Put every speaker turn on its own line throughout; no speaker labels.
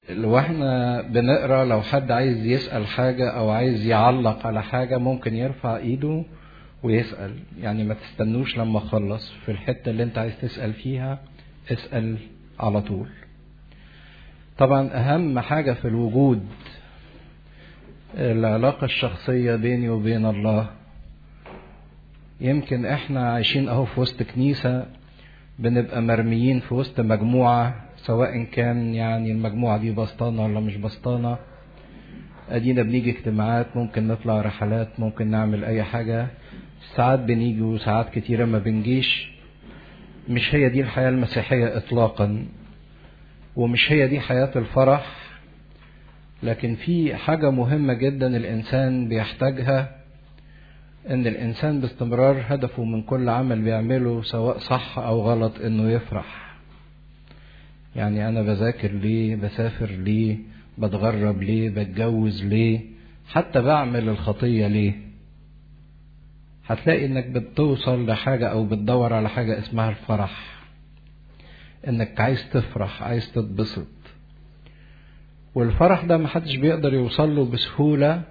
لو احنا بنقرا لو حد عايز يسأل حاجة أو عايز يعلق على حاجة ممكن يرفع إيده ويسأل يعني ما تستنوش لما أخلص في الحتة اللي أنت عايز تسأل فيها اسأل على طول طبعا أهم حاجة في الوجود العلاقة الشخصية بيني وبين الله يمكن احنا عايشين اهو في وسط كنيسة بنبقى مرميين في وسط مجموعة سواء كان يعني المجموعة دي بسطانة ولا مش بسطانة ادينا بنيجي اجتماعات ممكن نطلع رحلات ممكن نعمل اي حاجة ساعات بنيجي وساعات كتيرة ما بنجيش مش هي دي الحياة المسيحية اطلاقا ومش هي دي حياة الفرح لكن في حاجة مهمة جدا الإنسان بيحتاجها إن الإنسان باستمرار هدفه من كل عمل بيعمله سواء صح أو غلط إنه يفرح. يعني أنا بذاكر ليه؟ بسافر ليه؟ بتغرب ليه؟ بتجوز ليه؟ حتى بعمل الخطية ليه؟ هتلاقي إنك بتوصل لحاجة أو بتدور على حاجة اسمها الفرح. إنك عايز تفرح، عايز تتبسط. والفرح ده محدش بيقدر يوصل له بسهولة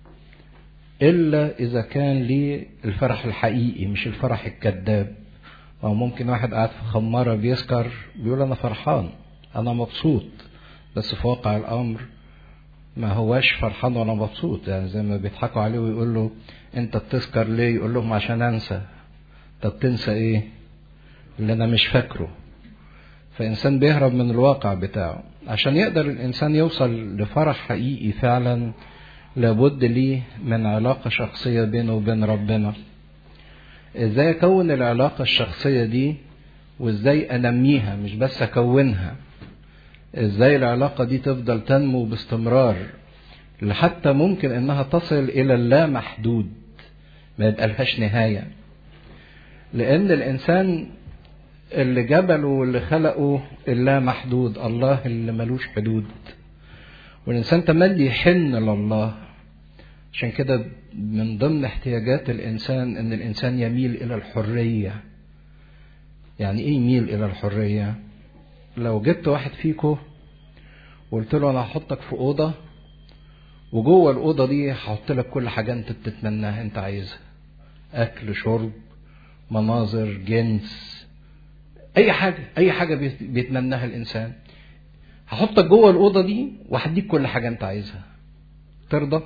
إلا إذا كان ليه الفرح الحقيقي مش الفرح الكذاب أو ممكن واحد قاعد في خمارة بيسكر بيقول أنا فرحان أنا مبسوط بس في واقع الأمر ما هواش فرحان ولا مبسوط يعني زي ما بيضحكوا عليه ويقول له أنت بتسكر ليه؟ يقول لهم عشان أنسى طب تنسى إيه؟ اللي أنا مش فاكره فإنسان بيهرب من الواقع بتاعه عشان يقدر الإنسان يوصل لفرح حقيقي فعلا لابد ليه من علاقة شخصية بينه وبين ربنا ازاي اكون العلاقة الشخصية دي وازاي انميها مش بس اكونها ازاي العلاقة دي تفضل تنمو باستمرار لحتى ممكن انها تصل الى اللا محدود ما يبقى لهاش نهاية لان الانسان اللي جبله واللي خلقه اللا محدود الله اللي ملوش حدود والإنسان تملي يحن لله عشان كده من ضمن احتياجات الإنسان إن الإنسان يميل إلى الحرية يعني إيه يميل إلى الحرية لو جبت واحد فيكو وقلت له أنا هحطك في أوضة وجوه الأوضة دي هحط لك كل حاجة أنت بتتمناها أنت عايزها أكل شرب مناظر جنس أي حاجة أي حاجة بيتمناها الإنسان هحطك جوه الأوضة دي وهديك كل حاجة أنت عايزها. ترضى؟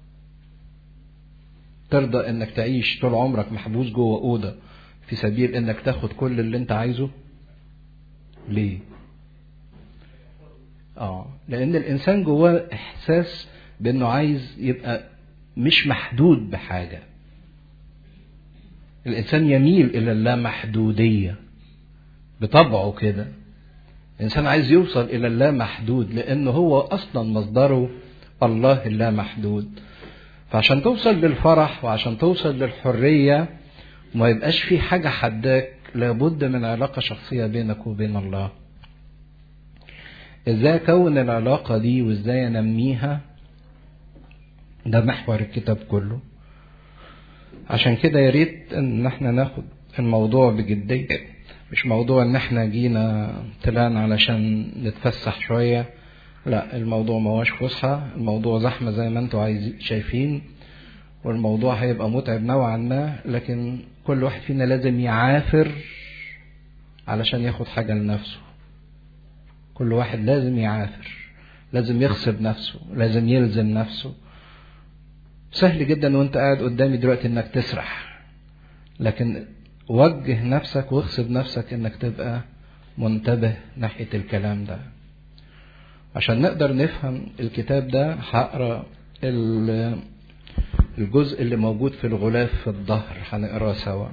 ترضى إنك تعيش طول عمرك محبوس جوه أوضة في سبيل إنك تاخد كل اللي أنت عايزه؟ ليه؟ آه لأن الإنسان جواه إحساس بإنه عايز يبقى مش محدود بحاجة. الإنسان يميل إلى اللامحدودية بطبعه كده. الإنسان عايز يوصل إلى اللامحدود لأنه هو أصلا مصدره الله اللامحدود فعشان توصل للفرح وعشان توصل للحرية ما يبقاش في حاجة حداك لابد من علاقة شخصية بينك وبين الله ازاي اكون العلاقة دي وازاي انميها ده محور الكتاب كله عشان كده يا ريت ان احنا ناخد الموضوع بجدية مش موضوع ان احنا جينا طلعنا علشان نتفسح شوية لا الموضوع ما هوش فسحة الموضوع زحمة زي ما انتوا عايزين شايفين والموضوع هيبقى متعب نوعا ما لكن كل واحد فينا لازم يعافر علشان ياخد حاجة لنفسه كل واحد لازم يعافر لازم يغصب نفسه لازم يلزم نفسه سهل جدا وانت قاعد قدامي دلوقتي انك تسرح لكن وجه نفسك واغصب نفسك انك تبقى منتبه ناحية الكلام ده عشان نقدر نفهم الكتاب ده هقرا الجزء اللي موجود في الغلاف في الظهر هنقراه سوا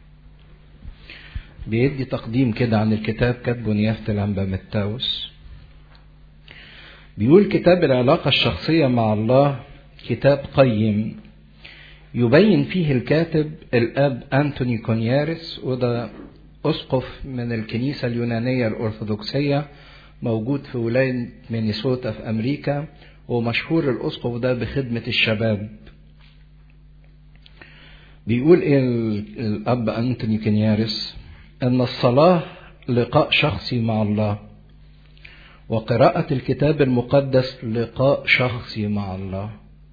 بيدي تقديم كده عن الكتاب كاتبه نيافة الأنبا متاوس بيقول كتاب العلاقة الشخصية مع الله كتاب قيم يبين فيه الكاتب الأب أنتوني كونيارس وده أسقف من الكنيسة اليونانية الأرثوذكسية موجود في ولاية مينيسوتا في أمريكا ومشهور الأسقف ده بخدمة الشباب بيقول إيه الأب أنتوني كونيارس أن الصلاة لقاء شخصي مع الله وقراءة الكتاب المقدس لقاء شخصي مع الله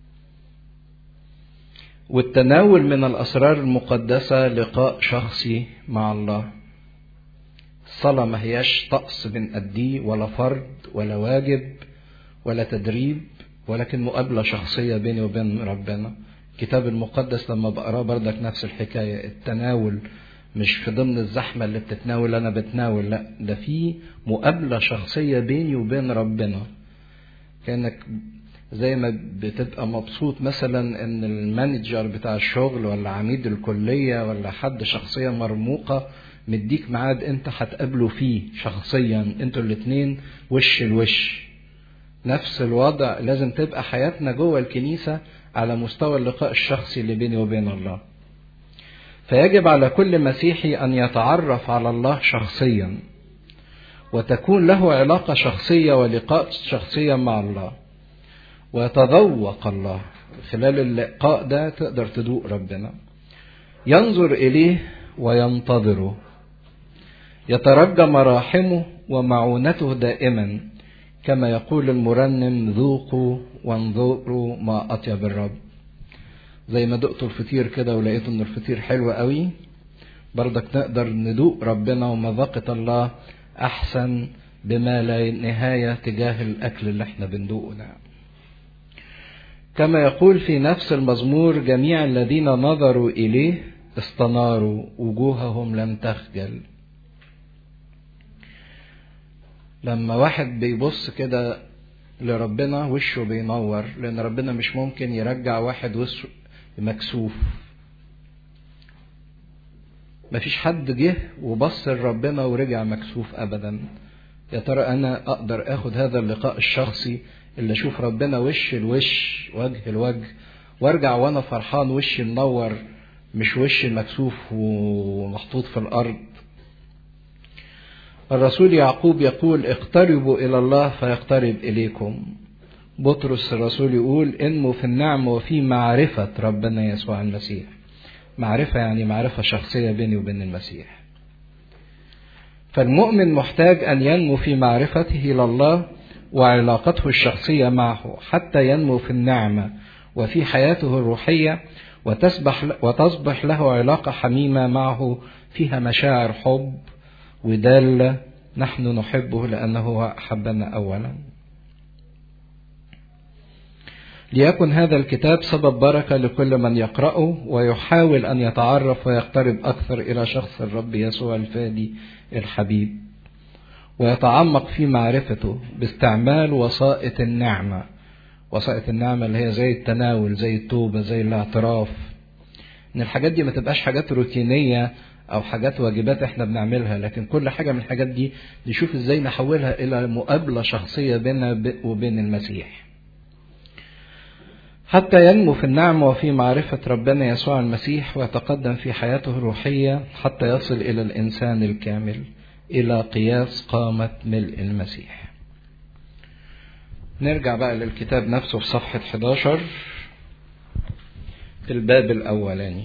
والتناول من الأسرار المقدسة لقاء شخصي مع الله الصلاة ما هياش طقس بنأديه ولا فرض ولا واجب ولا تدريب ولكن مقابلة شخصية بيني وبين ربنا الكتاب المقدس لما بقراه بردك نفس الحكاية التناول مش في ضمن الزحمة اللي بتتناول أنا بتناول لا ده في مقابلة شخصية بيني وبين ربنا كأنك زي ما بتبقى مبسوط مثلا ان المانجر بتاع الشغل ولا عميد الكلية ولا حد شخصية مرموقة مديك ميعاد انت هتقابله فيه شخصيا انتوا الاتنين وش الوش نفس الوضع لازم تبقى حياتنا جوه الكنيسة على مستوى اللقاء الشخصي اللي بيني وبين الله فيجب على كل مسيحي ان يتعرف على الله شخصيا وتكون له علاقة شخصية ولقاء شخصيا مع الله ويتذوق الله خلال اللقاء ده تقدر تدوق ربنا ينظر إليه وينتظره يترجى مراحمه ومعونته دائما كما يقول المرنم ذوقوا وانظروا ما أطيب الرب زي ما دقت الفطير كده ولقيت ان الفطير حلو قوي برضك نقدر ندوق ربنا ومذاقة الله أحسن بما لا نهاية تجاه الأكل اللي احنا بندوقه ده كما يقول في نفس المزمور جميع الذين نظروا إليه استناروا وجوههم لم تخجل لما واحد بيبص كده لربنا وشه بينور لأن ربنا مش ممكن يرجع واحد وشه مكسوف مفيش حد جه وبص لربنا ورجع مكسوف أبدا يا ترى أنا أقدر أخد هذا اللقاء الشخصي اللي اشوف ربنا وش الوش وجه الوجه وارجع وانا فرحان وشي منور مش وشي مكسوف ومحطوط في الارض الرسول يعقوب يقول اقتربوا الى الله فيقترب اليكم بطرس الرسول يقول انموا في النعم وفي معرفة ربنا يسوع المسيح معرفة يعني معرفة شخصية بيني وبين المسيح فالمؤمن محتاج أن ينمو في معرفته لله وعلاقته الشخصية معه حتى ينمو في النعمة وفي حياته الروحية وتصبح وتصبح له علاقة حميمة معه فيها مشاعر حب ودالة نحن نحبه لأنه أحبنا أولا ليكن هذا الكتاب سبب بركة لكل من يقرأه ويحاول أن يتعرف ويقترب أكثر إلى شخص الرب يسوع الفادي الحبيب ويتعمق في معرفته باستعمال وسائط النعمة وسائط النعمة اللي هي زي التناول زي التوبة زي الاعتراف ان الحاجات دي ما تبقاش حاجات روتينية او حاجات واجبات احنا بنعملها لكن كل حاجة من الحاجات دي نشوف ازاي نحولها الى مقابلة شخصية بيننا وبين المسيح حتى ينمو في النعمة وفي معرفة ربنا يسوع المسيح ويتقدم في حياته الروحية حتى يصل إلى الإنسان الكامل إلى قياس قامة ملء المسيح نرجع بقى للكتاب نفسه في صفحة 11 في الباب الأولاني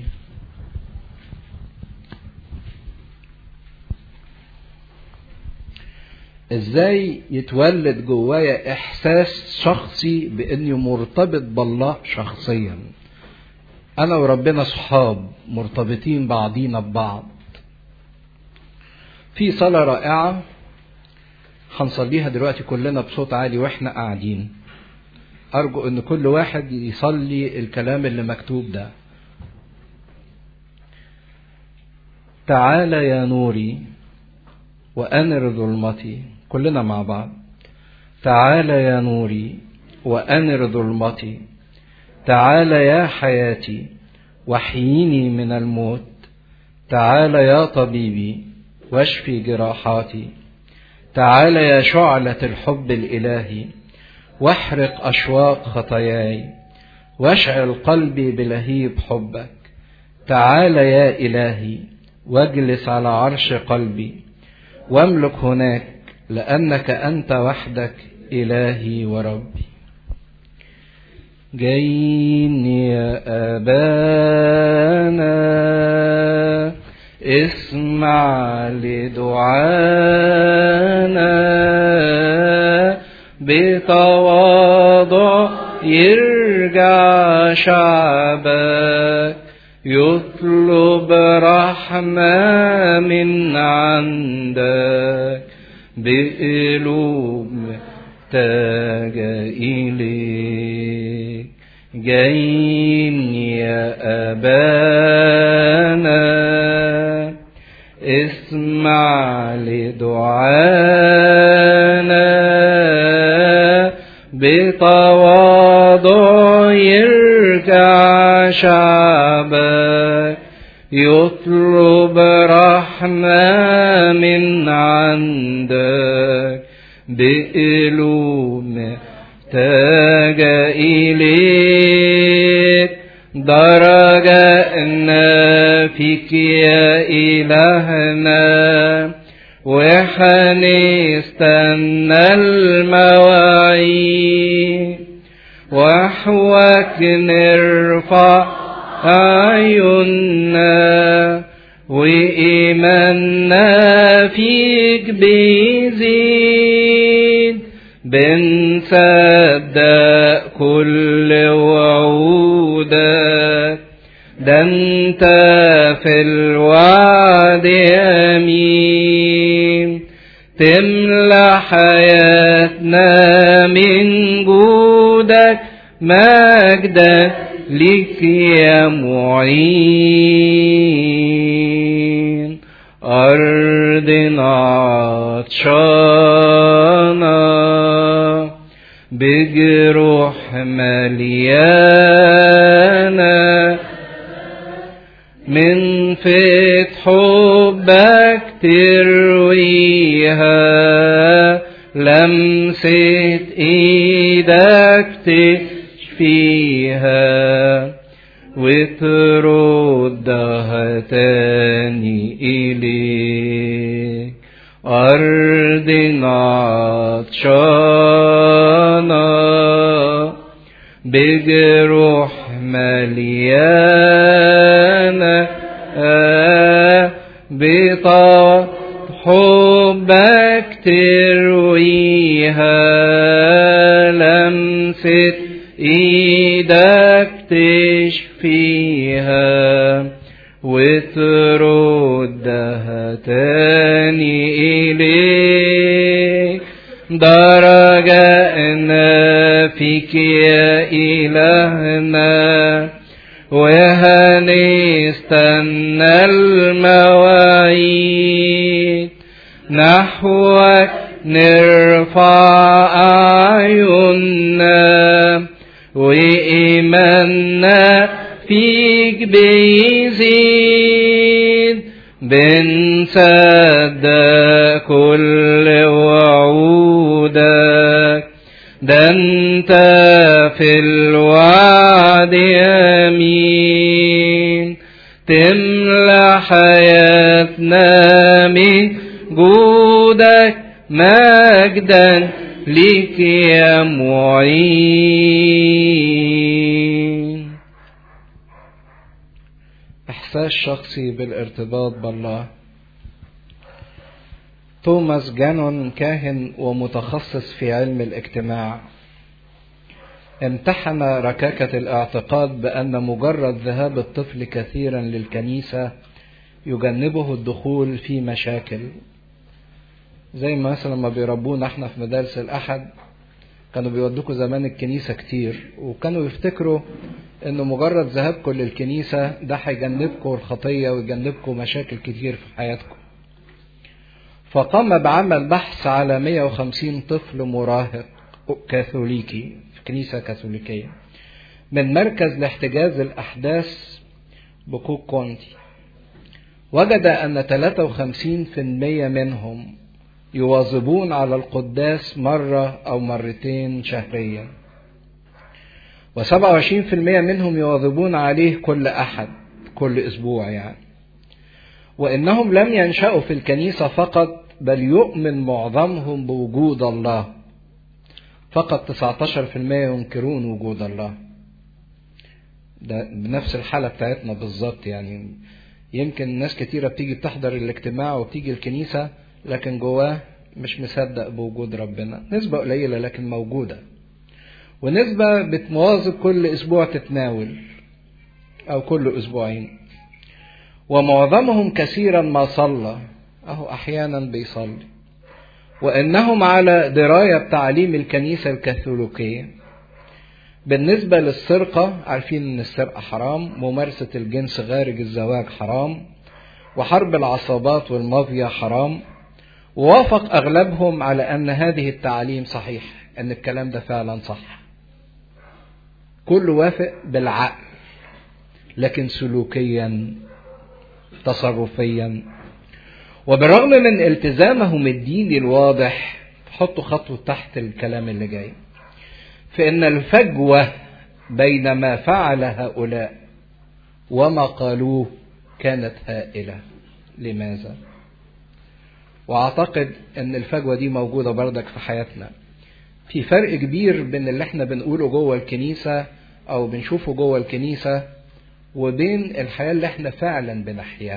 ازاي يتولد جوايا احساس شخصي باني مرتبط بالله شخصيا انا وربنا صحاب مرتبطين بعضينا ببعض في صلاة رائعة هنصليها دلوقتي كلنا بصوت عالي واحنا قاعدين ارجو ان كل واحد يصلي الكلام اللي مكتوب ده تعال يا نوري وانر ظلمتي كلنا مع بعض تعال يا نوري وانر ظلمتي تعال يا حياتي واحييني من الموت تعال يا طبيبي واشفي جراحاتي تعال يا شعلة الحب الإلهي واحرق أشواق خطاياي واشعل قلبي بلهيب حبك تعال يا إلهي واجلس على عرش قلبي واملك هناك لأنك أنت وحدك إلهي وربي جايين يا أبانا اسمع لدعانا بتواضع يرجع شعبك يطلب رحمة من عندك بقلوب محتاجة إليك جايين يا أبانا اسمع لدعانا بتواضع يرجع شعبك يطلب رحمة من عندك بقلوب محتاجة إليك درجة إن فيك يا إلهنا وحنستنى المواعيد وحوك نرفع أعيننا وإيماننا فيك بيزيد بنصدق كل وعودك ده انت في الوعد امين تملى حياتنا من جودك مجدا لك يا معين أرضنا عطشانة بجروح مليانة من فتح حبك ترويها لمسة ايدك تشفيها وتردها تاني إليك أرضنا عطشانة بجروح مليانة بطاقة حبك ترويها لمسة ايدك تشفيها وتردها تاني إليك درجة إن فيك يا إلهنا وهنستنى المواعيد نحوك نرفع أعيننا وإيماننا فيك بيزيد بنصدق كل وعودك ده انت في الوعد امين تملى حياتنا من جودك مجدا ليك يا معين إحساس شخصي بالارتباط بالله توماس جانون كاهن ومتخصص في علم الاجتماع امتحن ركاكة الاعتقاد بأن مجرد ذهاب الطفل كثيرا للكنيسة يجنبه الدخول في مشاكل زي ما مثلا ما بيربونا احنا في مدارس الأحد كانوا بيودوكوا زمان الكنيسة كتير وكانوا يفتكروا انه مجرد ذهابكم للكنيسة ده هيجنبكم الخطية ويجنبكم مشاكل كتير في حياتكم فقام بعمل بحث على 150 طفل مراهق كاثوليكي في كنيسة كاثوليكية من مركز لاحتجاز الأحداث بكوك كونتي وجد أن 53% منهم يواظبون على القداس مرة أو مرتين شهريا و27% منهم يواظبون عليه كل أحد كل أسبوع يعني وإنهم لم ينشأوا في الكنيسة فقط بل يؤمن معظمهم بوجود الله فقط 19% ينكرون وجود الله ده بنفس الحالة بتاعتنا بالظبط يعني يمكن ناس كتيرة بتيجي بتحضر الاجتماع وبتيجي الكنيسة لكن جواه مش مصدق بوجود ربنا نسبة قليلة لكن موجودة ونسبة بتمواظب كل أسبوع تتناول أو كل أسبوعين ومعظمهم كثيرا ما صلى أهو أحيانا بيصلي وإنهم على دراية بتعليم الكنيسة الكاثوليكية بالنسبة للسرقة عارفين إن السرقة حرام ممارسة الجنس خارج الزواج حرام وحرب العصابات والمافيا حرام ووافق أغلبهم على أن هذه التعاليم صحيح أن الكلام ده فعلا صح كل وافق بالعقل لكن سلوكيا تصرفيا وبالرغم من التزامهم الديني الواضح حطوا خطوة تحت الكلام اللي جاي فإن الفجوة بين ما فعل هؤلاء وما قالوه كانت هائلة لماذا؟ وأعتقد أن الفجوة دي موجودة بردك في حياتنا في فرق كبير بين اللي احنا بنقوله جوه الكنيسة أو بنشوفه جوه الكنيسة وبين الحياة اللي احنا فعلا بنحياها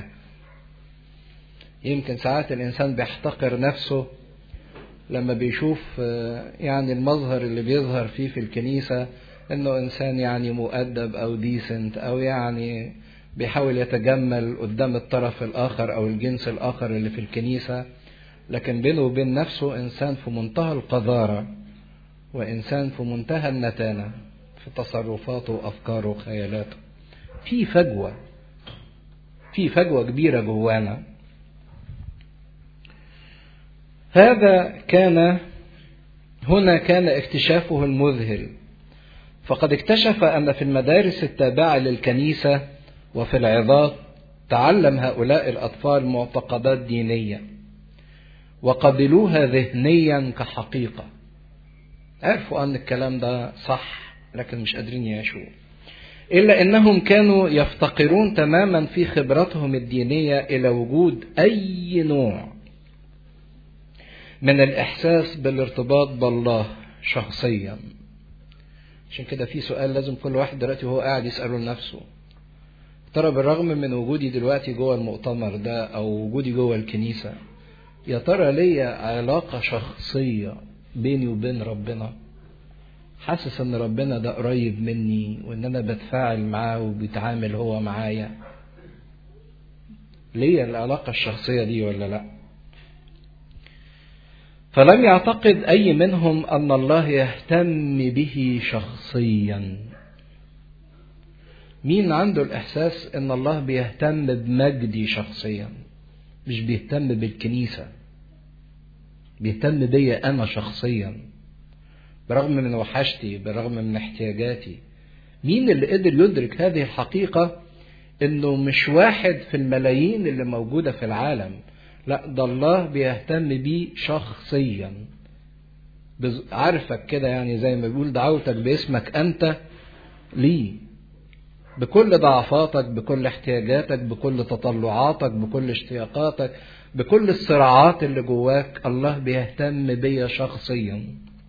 يمكن ساعات الإنسان بيحتقر نفسه لما بيشوف يعني المظهر اللي بيظهر فيه في الكنيسة انه انسان يعني مؤدب او ديسنت او يعني بيحاول يتجمل قدام الطرف الاخر او الجنس الاخر اللي في الكنيسة لكن بينه وبين نفسه انسان في منتهى القذارة وانسان في منتهى النتانة في تصرفاته وافكاره وخيالاته في فجوة في فجوة كبيرة جوانا هذا كان هنا كان اكتشافه المذهل فقد اكتشف ان في المدارس التابعه للكنيسه وفي العظات تعلم هؤلاء الاطفال معتقدات دينيه وقبلوها ذهنيا كحقيقه عرفوا ان الكلام ده صح لكن مش قادرين يعيشوه الا انهم كانوا يفتقرون تماما في خبرتهم الدينيه الى وجود اي نوع من الإحساس بالارتباط بالله شخصيا عشان كده في سؤال لازم كل واحد دلوقتي وهو قاعد يسأله لنفسه ترى بالرغم من وجودي دلوقتي جوه المؤتمر ده أو وجودي جوه الكنيسة يا ترى ليا علاقة شخصية بيني وبين ربنا حاسس ان ربنا ده قريب مني وان انا بتفاعل معاه وبيتعامل هو معايا ليا العلاقة الشخصية دي ولا لأ فلم يعتقد اي منهم ان الله يهتم به شخصيا مين عنده الاحساس ان الله بيهتم بمجدي شخصيا مش بيهتم بالكنيسه بيهتم بيا انا شخصيا برغم من وحشتي برغم من احتياجاتي مين اللي قدر يدرك هذه الحقيقه انه مش واحد في الملايين اللي موجوده في العالم لا ده الله بيهتم بيه شخصيا عارفك كده يعني زي ما بيقول دعوتك باسمك انت ليه بكل ضعفاتك بكل احتياجاتك بكل تطلعاتك بكل اشتياقاتك بكل الصراعات اللي جواك الله بيهتم بيا شخصيا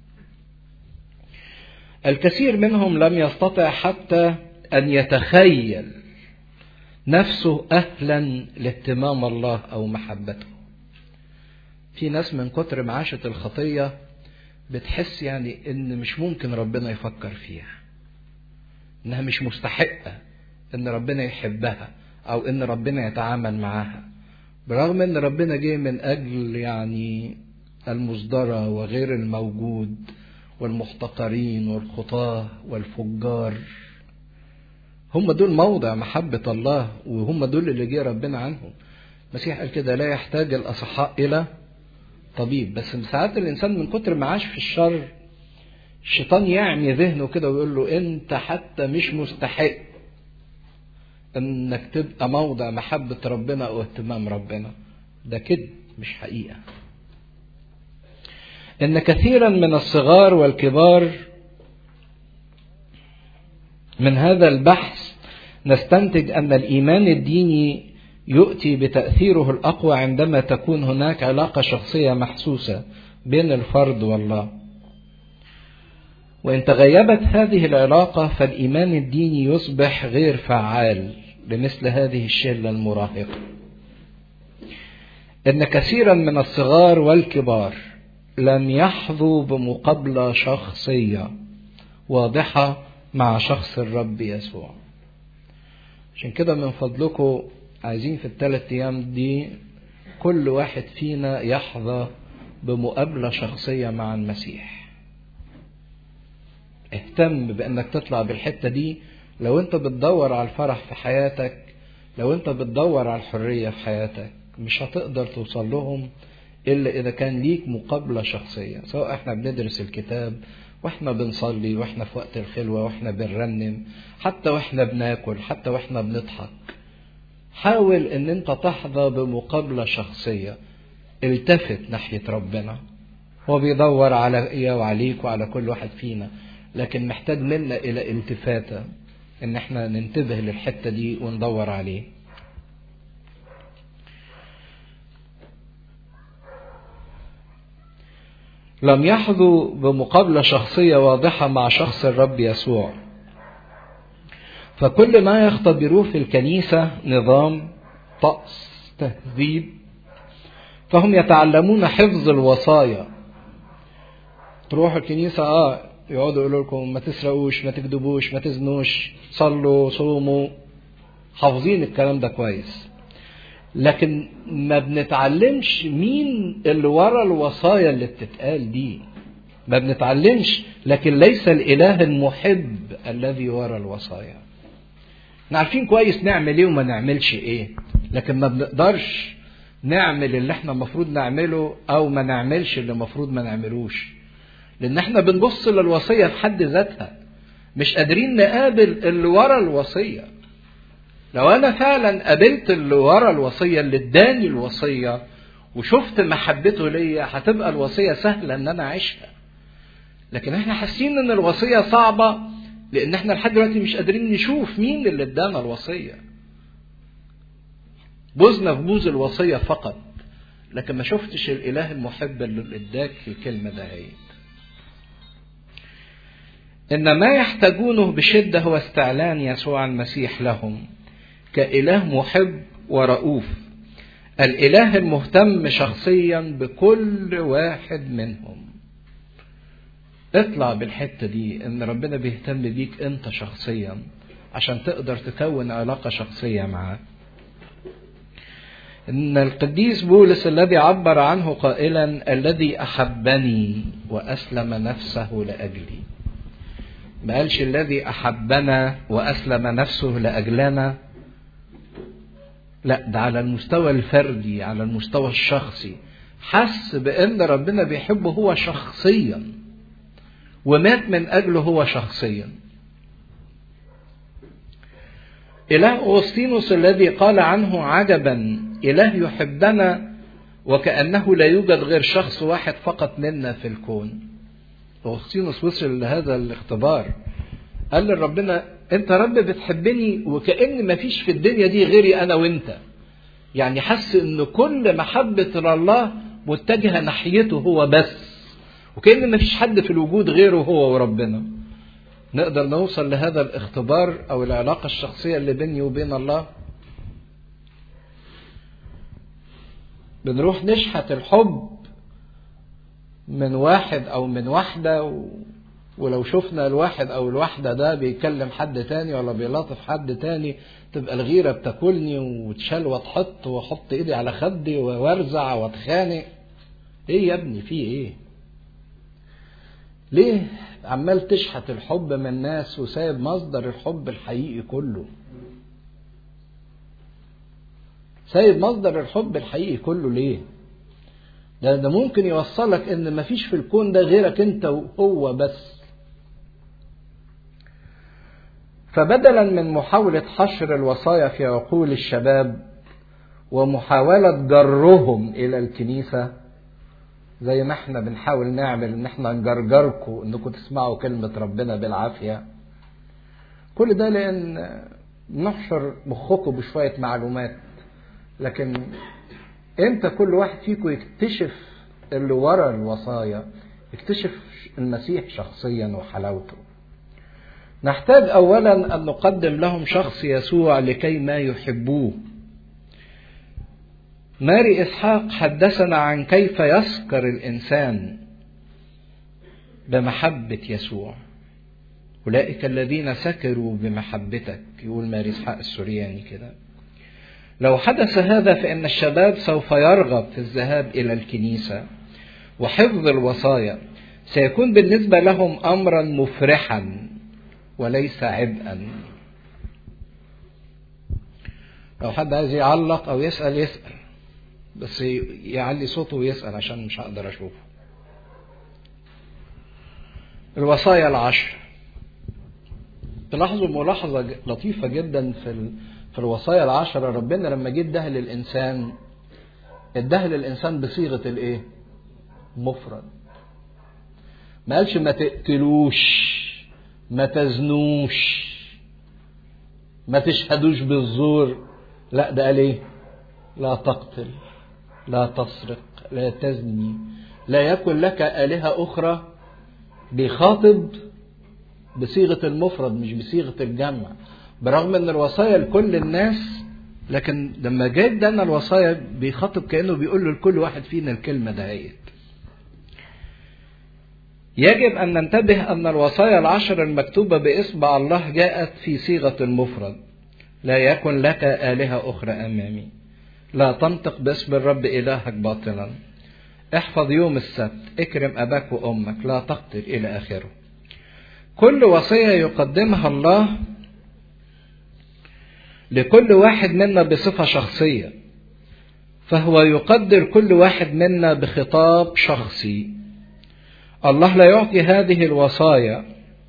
الكثير منهم لم يستطع حتى ان يتخيل نفسه اهلا لاهتمام الله او محبته في ناس من كتر معاشة الخطية بتحس يعني ان مش ممكن ربنا يفكر فيها انها مش مستحقة ان ربنا يحبها او ان ربنا يتعامل معاها برغم ان ربنا جه من اجل يعني المصدرة وغير الموجود والمحتقرين والخطاة والفجار هم دول موضع محبة الله وهم دول اللي جه ربنا عنهم المسيح قال كده لا يحتاج الأصحاء إلى طبيب بس ساعات الإنسان من كتر ما عاش في الشر الشيطان يعمي ذهنه كده ويقول له أنت حتى مش مستحق إنك تبقى موضع محبة ربنا أو اهتمام ربنا ده كده مش حقيقة إن كثيرا من الصغار والكبار من هذا البحث نستنتج ان الايمان الديني يؤتي بتاثيره الاقوى عندما تكون هناك علاقه شخصيه محسوسه بين الفرد والله وان تغيبت هذه العلاقه فالايمان الديني يصبح غير فعال لمثل هذه الشله المراهقه ان كثيرا من الصغار والكبار لم يحظوا بمقابله شخصيه واضحه مع شخص الرب يسوع عشان كده من فضلكم عايزين في الثلاث ايام دي كل واحد فينا يحظى بمقابله شخصيه مع المسيح اهتم بانك تطلع بالحته دي لو انت بتدور على الفرح في حياتك لو انت بتدور على الحريه في حياتك مش هتقدر توصل لهم الا اذا كان ليك مقابله شخصيه سواء احنا بندرس الكتاب واحنا بنصلي واحنا في وقت الخلوه واحنا بنرنم حتى واحنا بناكل حتى واحنا بنضحك حاول ان انت تحظى بمقابله شخصيه التفت ناحيه ربنا هو بيدور عليا وعليك وعلى كل واحد فينا لكن محتاج منا الى التفاته ان احنا ننتبه للحته دي وندور عليه لم يحظوا بمقابله شخصيه واضحه مع شخص الرب يسوع فكل ما يختبروه في الكنيسه نظام طقس تهذيب فهم يتعلمون حفظ الوصايا تروح الكنيسه اه يقعدوا يقولوا لكم ما تسرقوش ما تكذبوش ما تزنوش صلوا صوموا حافظين الكلام ده كويس لكن ما بنتعلمش مين اللي ورا الوصايا اللي بتتقال دي ما بنتعلمش لكن ليس الاله المحب الذي ورا الوصايا احنا عارفين كويس نعمل ايه وما نعملش ايه لكن ما بنقدرش نعمل اللي احنا المفروض نعمله او ما نعملش اللي المفروض ما نعملوش لان احنا بنبص للوصيه في حد ذاتها مش قادرين نقابل اللي ورا الوصيه لو انا فعلا قابلت اللي ورا الوصيه اللي اداني الوصيه وشفت محبته ليا هتبقى الوصيه سهله ان انا اعيشها لكن احنا حاسين ان الوصيه صعبه لان احنا لحد دلوقتي مش قادرين نشوف مين اللي ادانا الوصيه بوزنا في بوز الوصيه فقط لكن ما شفتش الاله المحب اللي اداك الكلمه دهيت ان ما يحتاجونه بشده هو استعلان يسوع المسيح لهم كاله محب ورؤوف الاله المهتم شخصيا بكل واحد منهم اطلع بالحته دي ان ربنا بيهتم بيك انت شخصيا عشان تقدر تكون علاقه شخصيه معاه ان القديس بولس الذي عبر عنه قائلا الذي احبني واسلم نفسه لاجلي ما قالش الذي احبنا واسلم نفسه لاجلنا لا ده على المستوى الفردي على المستوى الشخصي حس بان ربنا بيحبه هو شخصيا ومات من اجله هو شخصيا اله اغسطينوس الذي قال عنه عجبا اله يحبنا وكانه لا يوجد غير شخص واحد فقط منا في الكون اغسطينوس وصل لهذا الاختبار قال لربنا انت رب بتحبني وكأن مفيش في الدنيا دي غيري انا وانت يعني حس ان كل محبة الله متجهة ناحيته هو بس وكأن مفيش حد في الوجود غيره هو وربنا نقدر نوصل لهذا الاختبار او العلاقة الشخصية اللي بيني وبين الله بنروح نشحت الحب من واحد او من واحدة و... ولو شفنا الواحد او الواحدة ده بيكلم حد تاني ولا بيلاطف حد تاني تبقى الغيرة بتاكلني وتشال وتحط واحط ايدي على خدي وارزع واتخانق ايه يا ابني في ايه ليه عمال تشحت الحب من الناس وسايب مصدر الحب الحقيقي كله سايب مصدر الحب الحقيقي كله ليه ده ده ممكن يوصلك ان مفيش في الكون ده غيرك انت وهو بس فبدلا من محاولة حشر الوصايا في عقول الشباب ومحاولة جرهم إلى الكنيسة زي ما احنا بنحاول نعمل ان احنا نجرجركم انكم تسمعوا كلمة ربنا بالعافية كل ده لان نحشر مخكم بشوية معلومات لكن امتى كل واحد فيكم يكتشف اللي ورا الوصايا يكتشف المسيح شخصيا وحلاوته نحتاج اولا ان نقدم لهم شخص يسوع لكي ما يحبوه ماري إسحاق حدثنا عن كيف يسكر الإنسان بمحبة يسوع أولئك الذين سكروا بمحبتك يقول ماري إسحاق السورياني كده لو حدث هذا فإن الشباب سوف يرغب في الذهاب إلى الكنيسة وحفظ الوصايا سيكون بالنسبة لهم أمرا مفرحا وليس عبئا لو حد عايز يعلق أو يسأل يسأل بس يعلي صوته ويسأل عشان مش هقدر أشوفه الوصايا العشر تلاحظوا ملاحظة لطيفة جدا في في الوصايا العشرة ربنا لما جه اداها للإنسان اداها للإنسان بصيغة الإيه؟ مفرد ما قالش ما تقتلوش ما تزنوش ما تشهدوش بالزور لا ده قال ايه لا تقتل لا تسرق لا تزني لا يكن لك آلهة أخرى بيخاطب بصيغة المفرد مش بصيغة الجمع برغم ان الوصايا لكل الناس لكن لما جاء ادانا الوصايا بيخاطب كانه بيقول لكل واحد فينا الكلمه دهيت يجب ان ننتبه ان الوصايا العشر المكتوبه باصبع الله جاءت في صيغه المفرد لا يكن لك الهه اخرى امامي لا تنطق باسم الرب الهك باطلا احفظ يوم السبت اكرم اباك وامك لا تقتل الى اخره كل وصيه يقدمها الله لكل واحد منا بصفة شخصية فهو يقدر كل واحد منا بخطاب شخصي الله لا يعطي هذه الوصايا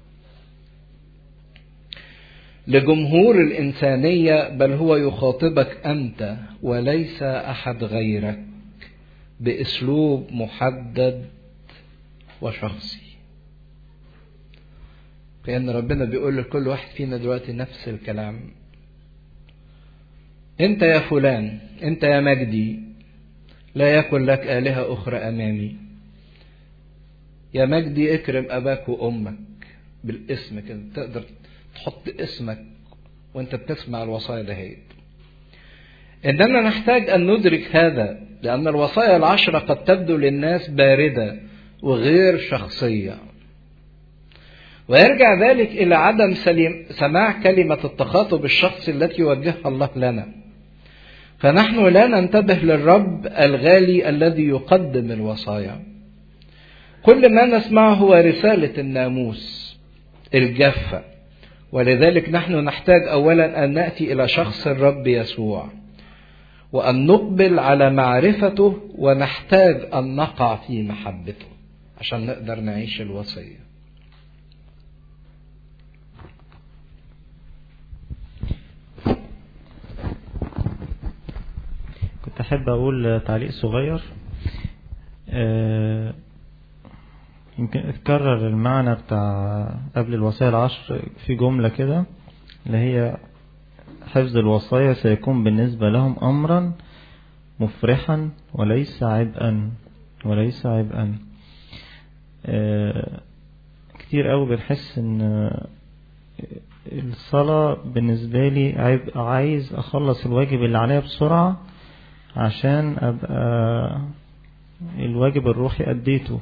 لجمهور الإنسانية بل هو يخاطبك أنت وليس أحد غيرك بأسلوب محدد وشخصي كأن ربنا بيقول لكل واحد فينا دلوقتي نفس الكلام انت يا فلان انت يا مجدي لا يكن لك آلهة أخرى أمامي يا مجدي اكرم أباك وأمك بالاسم كده تقدر تحط اسمك وانت بتسمع الوصايا دهيت إننا نحتاج أن ندرك هذا لأن الوصايا العشرة قد تبدو للناس باردة وغير شخصية ويرجع ذلك إلى عدم سليم سماع كلمة التخاطب الشخصي التي وجهها الله لنا فنحن لا ننتبه للرب الغالي الذي يقدم الوصايا كل ما نسمعه هو رسالة الناموس الجافة ولذلك نحن نحتاج أولا أن نأتي إلى شخص الرب يسوع وأن نقبل على معرفته ونحتاج أن نقع في محبته عشان نقدر نعيش الوصيه
كنت أحب أقول تعليق صغير آه، يمكن اتكرر المعنى بتاع قبل الوصايا العشر في جملة كده اللي هي حفظ الوصايا سيكون بالنسبة لهم أمرا مفرحا وليس عبئا وليس عبئا آه، كتير قوي بنحس ان الصلاة بالنسبة لي عبء عايز أخلص الواجب اللي عليا بسرعة عشان أبقى الواجب الروحي أديته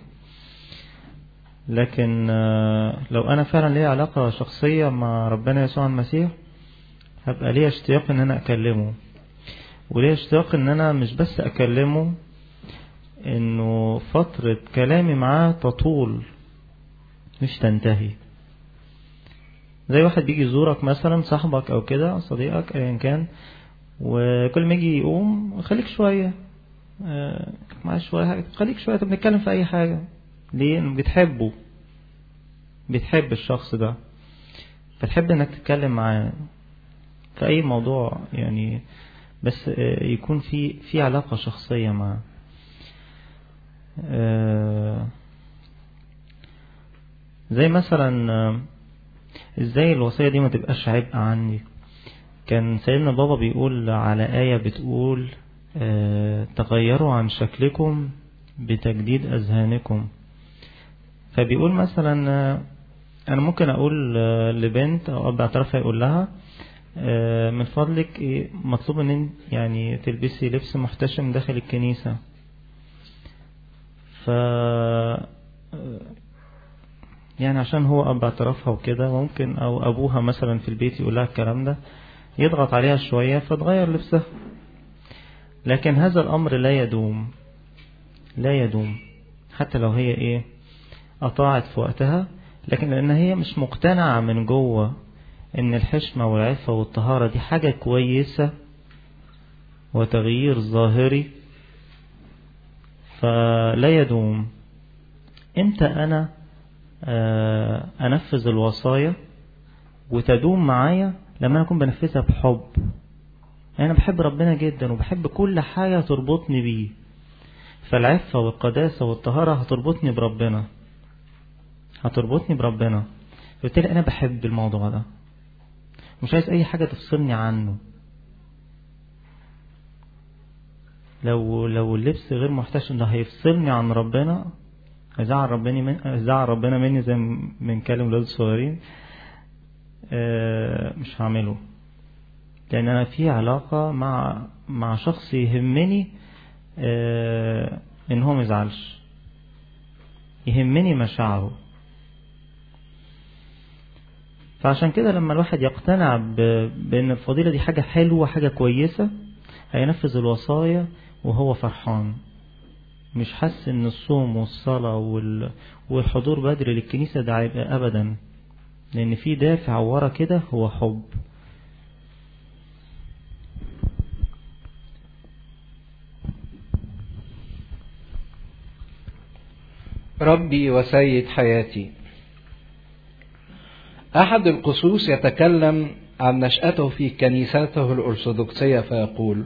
لكن لو أنا فعلا ليا علاقة شخصية مع ربنا يسوع المسيح هبقى ليا اشتياق إن أنا أكلمه وليا اشتياق إن أنا مش بس أكلمه إنه فترة كلامي معاه تطول مش تنتهي زي واحد بيجي يزورك مثلا صاحبك أو كده صديقك أيا كان وكل ما يجي يقوم خليك شوية آه معاه شوية خليك شوية طب نتكلم في أي حاجة ليه؟ إنه بتحبه بتحب الشخص ده فتحب إنك تتكلم معاه في أي موضوع يعني بس آه يكون في في علاقة شخصية معاه آه زي مثلا آه ازاي الوصية دي ما تبقاش عبء عني كان سيدنا بابا بيقول على آية بتقول اه تغيروا عن شكلكم بتجديد أذهانكم فبيقول مثلا اه أنا ممكن أقول اه لبنت أو أب اعترافها يقول لها آه، من فضلك إيه، مطلوب ان إن- يعني تلبسي لبس محتشم داخل الكنيسة ف آه، يعني عشان هو اب اعترافها وكده ممكن او ابوها مثلا في البيت يقول لها الكلام ده يضغط عليها شوية فتغير لبسها لكن هذا الامر لا يدوم لا يدوم حتى لو هي ايه اطاعت في وقتها لكن لان هي مش مقتنعة من جوه ان الحشمة والعفة والطهارة دي حاجة كويسة وتغيير ظاهري فلا يدوم امتى انا آه، انفذ الوصايا وتدوم معايا لما انا اكون بنفذها بحب يعني انا بحب ربنا جدا وبحب كل حاجة تربطني بيه فالعفة والقداسة والطهارة هتربطني بربنا هتربطني بربنا فبالتالي انا بحب الموضوع ده مش عايز اي حاجة تفصلني عنه لو لو اللبس غير محتشم ده هيفصلني عن ربنا هيزعل ربنا من هيزعل ربنا مني زي ما بنكلم ولاد الصغيرين آه، مش هعمله لان انا في علاقة مع مع شخص يهمني آه، ان هو ميزعلش يهمني مشاعره فعشان كده لما الواحد يقتنع ب- بان الفضيلة دي حاجة حلوة حاجة كويسة هينفذ الوصايا وهو فرحان مش حاسس ان الصوم والصلاة وال... والحضور بدري للكنيسة ده هيبقى ابدا لان في دافع ورا كده هو حب
ربي وسيد حياتي أحد القصوص يتكلم عن نشأته في كنيسته الأرثوذكسية فيقول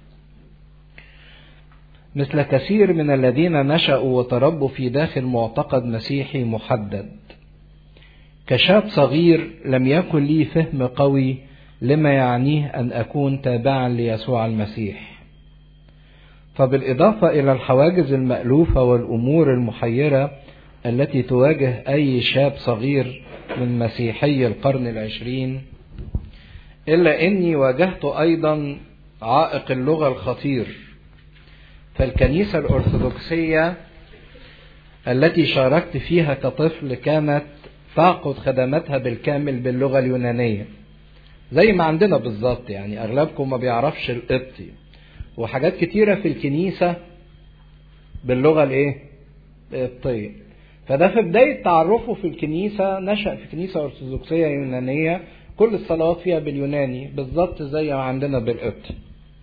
مثل كثير من الذين نشأوا وتربوا في داخل معتقد مسيحي محدد كشاب صغير لم يكن لي فهم قوي لما يعنيه أن أكون تابعا ليسوع المسيح فبالإضافة إلى الحواجز المألوفة والأمور المحيرة التي تواجه أي شاب صغير من مسيحي القرن العشرين إلا أني واجهت أيضا عائق اللغة الخطير فالكنيسة الأرثوذكسية التي شاركت فيها كطفل كانت تعقد خدماتها بالكامل باللغة اليونانية زي ما عندنا بالظبط يعني أغلبكم ما بيعرفش القبطي وحاجات كتيرة في الكنيسة باللغة الايه؟ القبطية. فده في بداية تعرفه في الكنيسة نشأ في كنيسة أرثوذكسية يونانية كل الصلوات فيها باليوناني بالظبط زي ما عندنا بالقبطي.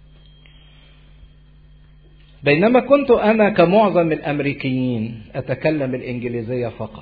بينما كنت أنا كمعظم الأمريكيين أتكلم الإنجليزية فقط.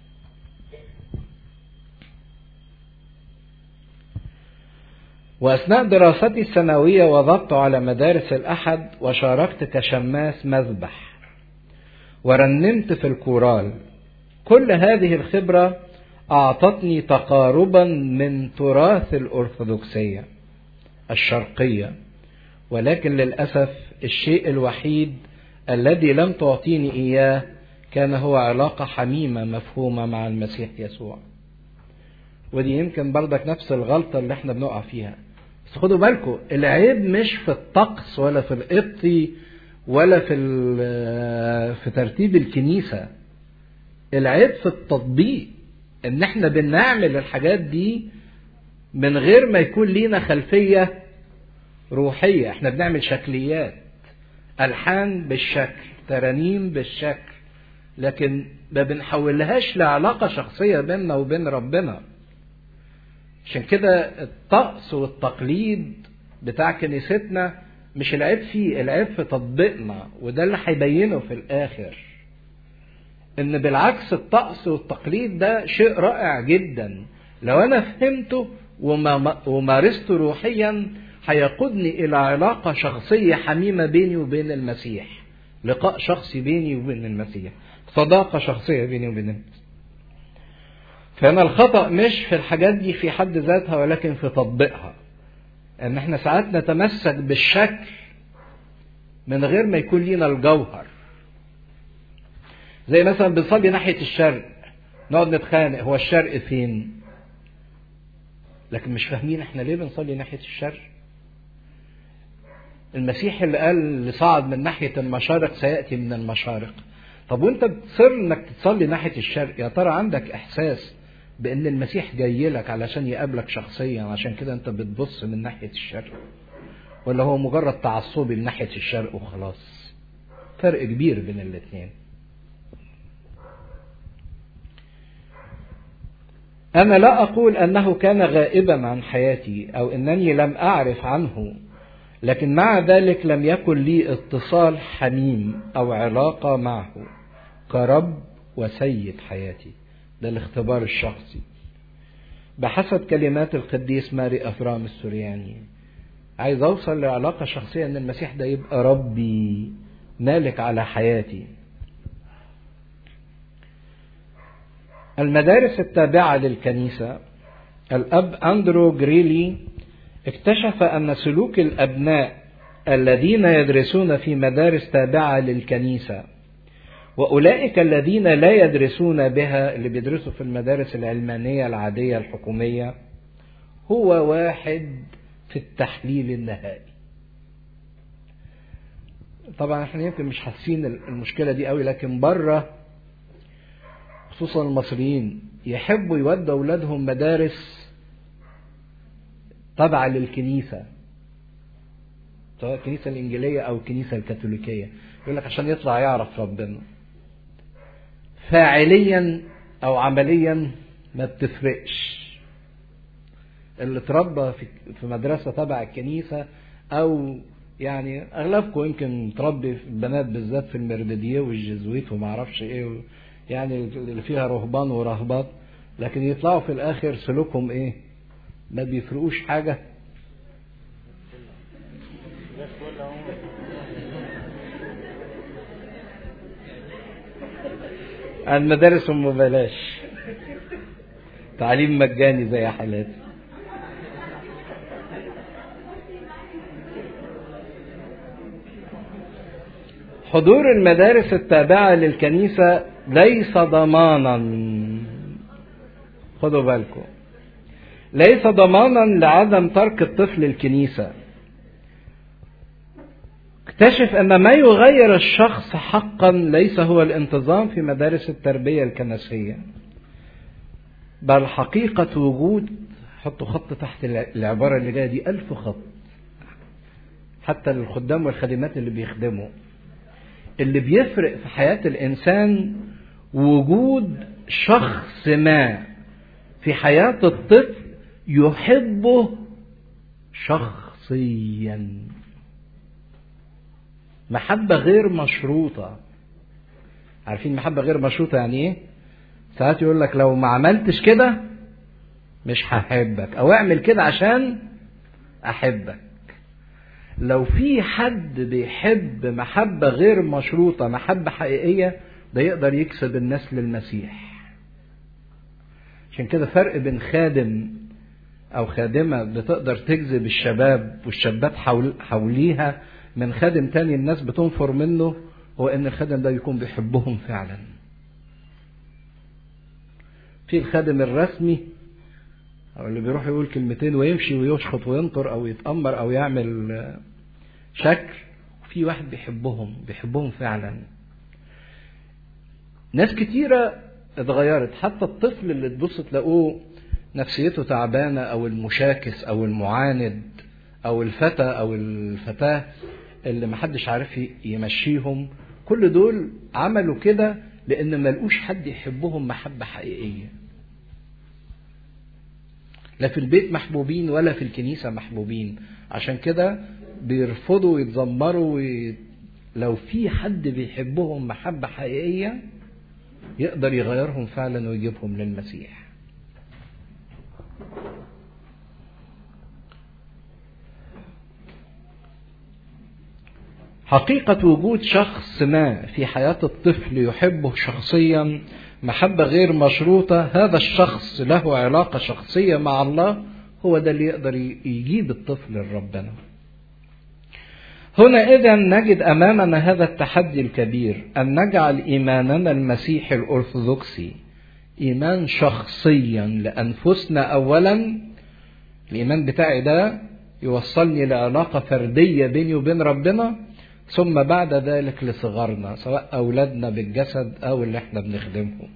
وأثناء دراستي الثانوية وضبط على مدارس الأحد وشاركت كشماس مذبح ورنمت في الكورال كل هذه الخبرة أعطتني تقاربا من تراث الأرثوذكسية الشرقية ولكن للأسف الشيء الوحيد الذي لم تعطيني إياه كان هو علاقة حميمة مفهومة مع المسيح يسوع ودي يمكن برضك نفس الغلطة اللي احنا بنقع فيها بس خدوا بالكم العيب مش في الطقس ولا في القبطي ولا في في ترتيب الكنيسة العيب في التطبيق ان احنا بنعمل الحاجات دي من غير ما يكون لينا خلفية روحية احنا بنعمل شكليات ألحان بالشكل ترانيم بالشكل لكن ما بنحولهاش لعلاقة شخصية بيننا وبين ربنا عشان كده الطقس والتقليد بتاع كنيستنا مش العيب فيه العيب في تطبيقنا وده اللي هيبينه في الاخر ان بالعكس الطقس والتقليد ده شيء رائع جدا لو انا فهمته ومارسته روحيا هيقودني الى علاقه شخصيه حميمه بيني وبين المسيح لقاء شخصي بيني وبين المسيح صداقه شخصيه بيني وبين المسيح فهنا الخطأ مش في الحاجات دي في حد ذاتها ولكن في تطبيقها ان احنا ساعات نتمسك بالشكل من غير ما يكون لينا الجوهر زي مثلا بنصلي ناحية الشرق نقعد نتخانق هو الشرق فين لكن مش فاهمين احنا ليه بنصلي ناحية الشر المسيح اللي قال اللي صعد من ناحية المشارق سيأتي من المشارق طب وانت بتصر انك تصلي ناحية الشرق يا ترى عندك احساس بان المسيح جاي لك علشان يقابلك شخصيا عشان كده انت بتبص من ناحية الشرق ولا هو مجرد تعصبي لناحية الشرق وخلاص فرق كبير بين الاثنين أنا لا أقول أنه كان غائبا عن حياتي أو أنني لم أعرف عنه لكن مع ذلك لم يكن لي اتصال حميم أو علاقة معه كرب وسيد حياتي ده الاختبار الشخصي بحسب كلمات القديس ماري أفرام السورياني عايز أوصل لعلاقة شخصية أن المسيح ده يبقى ربي مالك على حياتي المدارس التابعة للكنيسة الأب أندرو جريلي اكتشف أن سلوك الأبناء الذين يدرسون في مدارس تابعة للكنيسة وأولئك الذين لا يدرسون بها اللي بيدرسوا في المدارس العلمانية العادية الحكومية هو واحد في التحليل النهائي طبعا احنا يمكن مش حاسين المشكلة دي قوي لكن بره خصوصا المصريين يحبوا يودوا أولادهم مدارس تابعة للكنيسة سواء الكنيسة الإنجيلية أو الكنيسة الكاثوليكية يقول لك عشان يطلع يعرف ربنا فاعليا أو عمليا ما بتفرقش اللي اتربى في مدرسة تبع الكنيسة أو يعني أغلبكم يمكن تربي في البنات بالذات في المرددية والجزويت وما أعرفش إيه يعني اللي فيها رهبان ورهبات لكن يطلعوا في الآخر سلوكهم إيه؟ ما بيفرقوش حاجة المدارس ام ببلاش تعليم مجاني زي حالاتي حضور المدارس التابعة للكنيسة ليس ضمانا خدوا بالكم ليس ضمانا لعدم ترك الطفل الكنيسة اكتشف ان ما يغير الشخص حقا ليس هو الانتظام في مدارس التربية الكنسية بل حقيقة وجود حطوا خط تحت العبارة اللي جاية دي ألف خط حتى للخدام والخادمات اللي بيخدموا اللي بيفرق في حياة الإنسان وجود شخص ما في حياة الطفل يحبه شخصيا محبة غير مشروطة عارفين محبة غير مشروطة يعني ايه ساعات يقول لك لو ما عملتش كده مش هحبك او اعمل كده عشان احبك لو في حد بيحب محبة غير مشروطة محبة حقيقية ده يقدر يكسب الناس للمسيح عشان كده فرق بين خادم او خادمة بتقدر تجذب الشباب والشابات حول حوليها من خادم تاني الناس بتنفر منه هو ان الخادم ده يكون بيحبهم فعلا في الخادم الرسمي او اللي بيروح يقول كلمتين ويمشي ويشخط وينطر او يتأمر او يعمل شكل وفي واحد بيحبهم بيحبهم فعلا ناس كتيرة اتغيرت حتى الطفل اللي تبص تلاقوه نفسيته تعبانة او المشاكس او المعاند او الفتى او الفتاة اللي محدش عارف يمشيهم كل دول عملوا كده لان ملقوش حد يحبهم محبة حقيقية لا في البيت محبوبين ولا في الكنيسة محبوبين عشان كده بيرفضوا ويتذمروا وي... لو في حد بيحبهم محبة حقيقية يقدر يغيرهم فعلا ويجيبهم للمسيح حقيقة وجود شخص ما في حياة الطفل يحبه شخصيا محبة غير مشروطة هذا الشخص له علاقة شخصية مع الله هو ده اللي يقدر يجيب الطفل لربنا هنا إذا نجد أمامنا هذا التحدي الكبير أن نجعل إيماننا المسيحي الأرثوذكسي إيمان شخصيا لأنفسنا أولا الإيمان بتاعي ده يوصلني لعلاقة فردية بيني وبين ربنا ثم بعد ذلك لصغارنا سواء أولادنا بالجسد أو اللي احنا بنخدمهم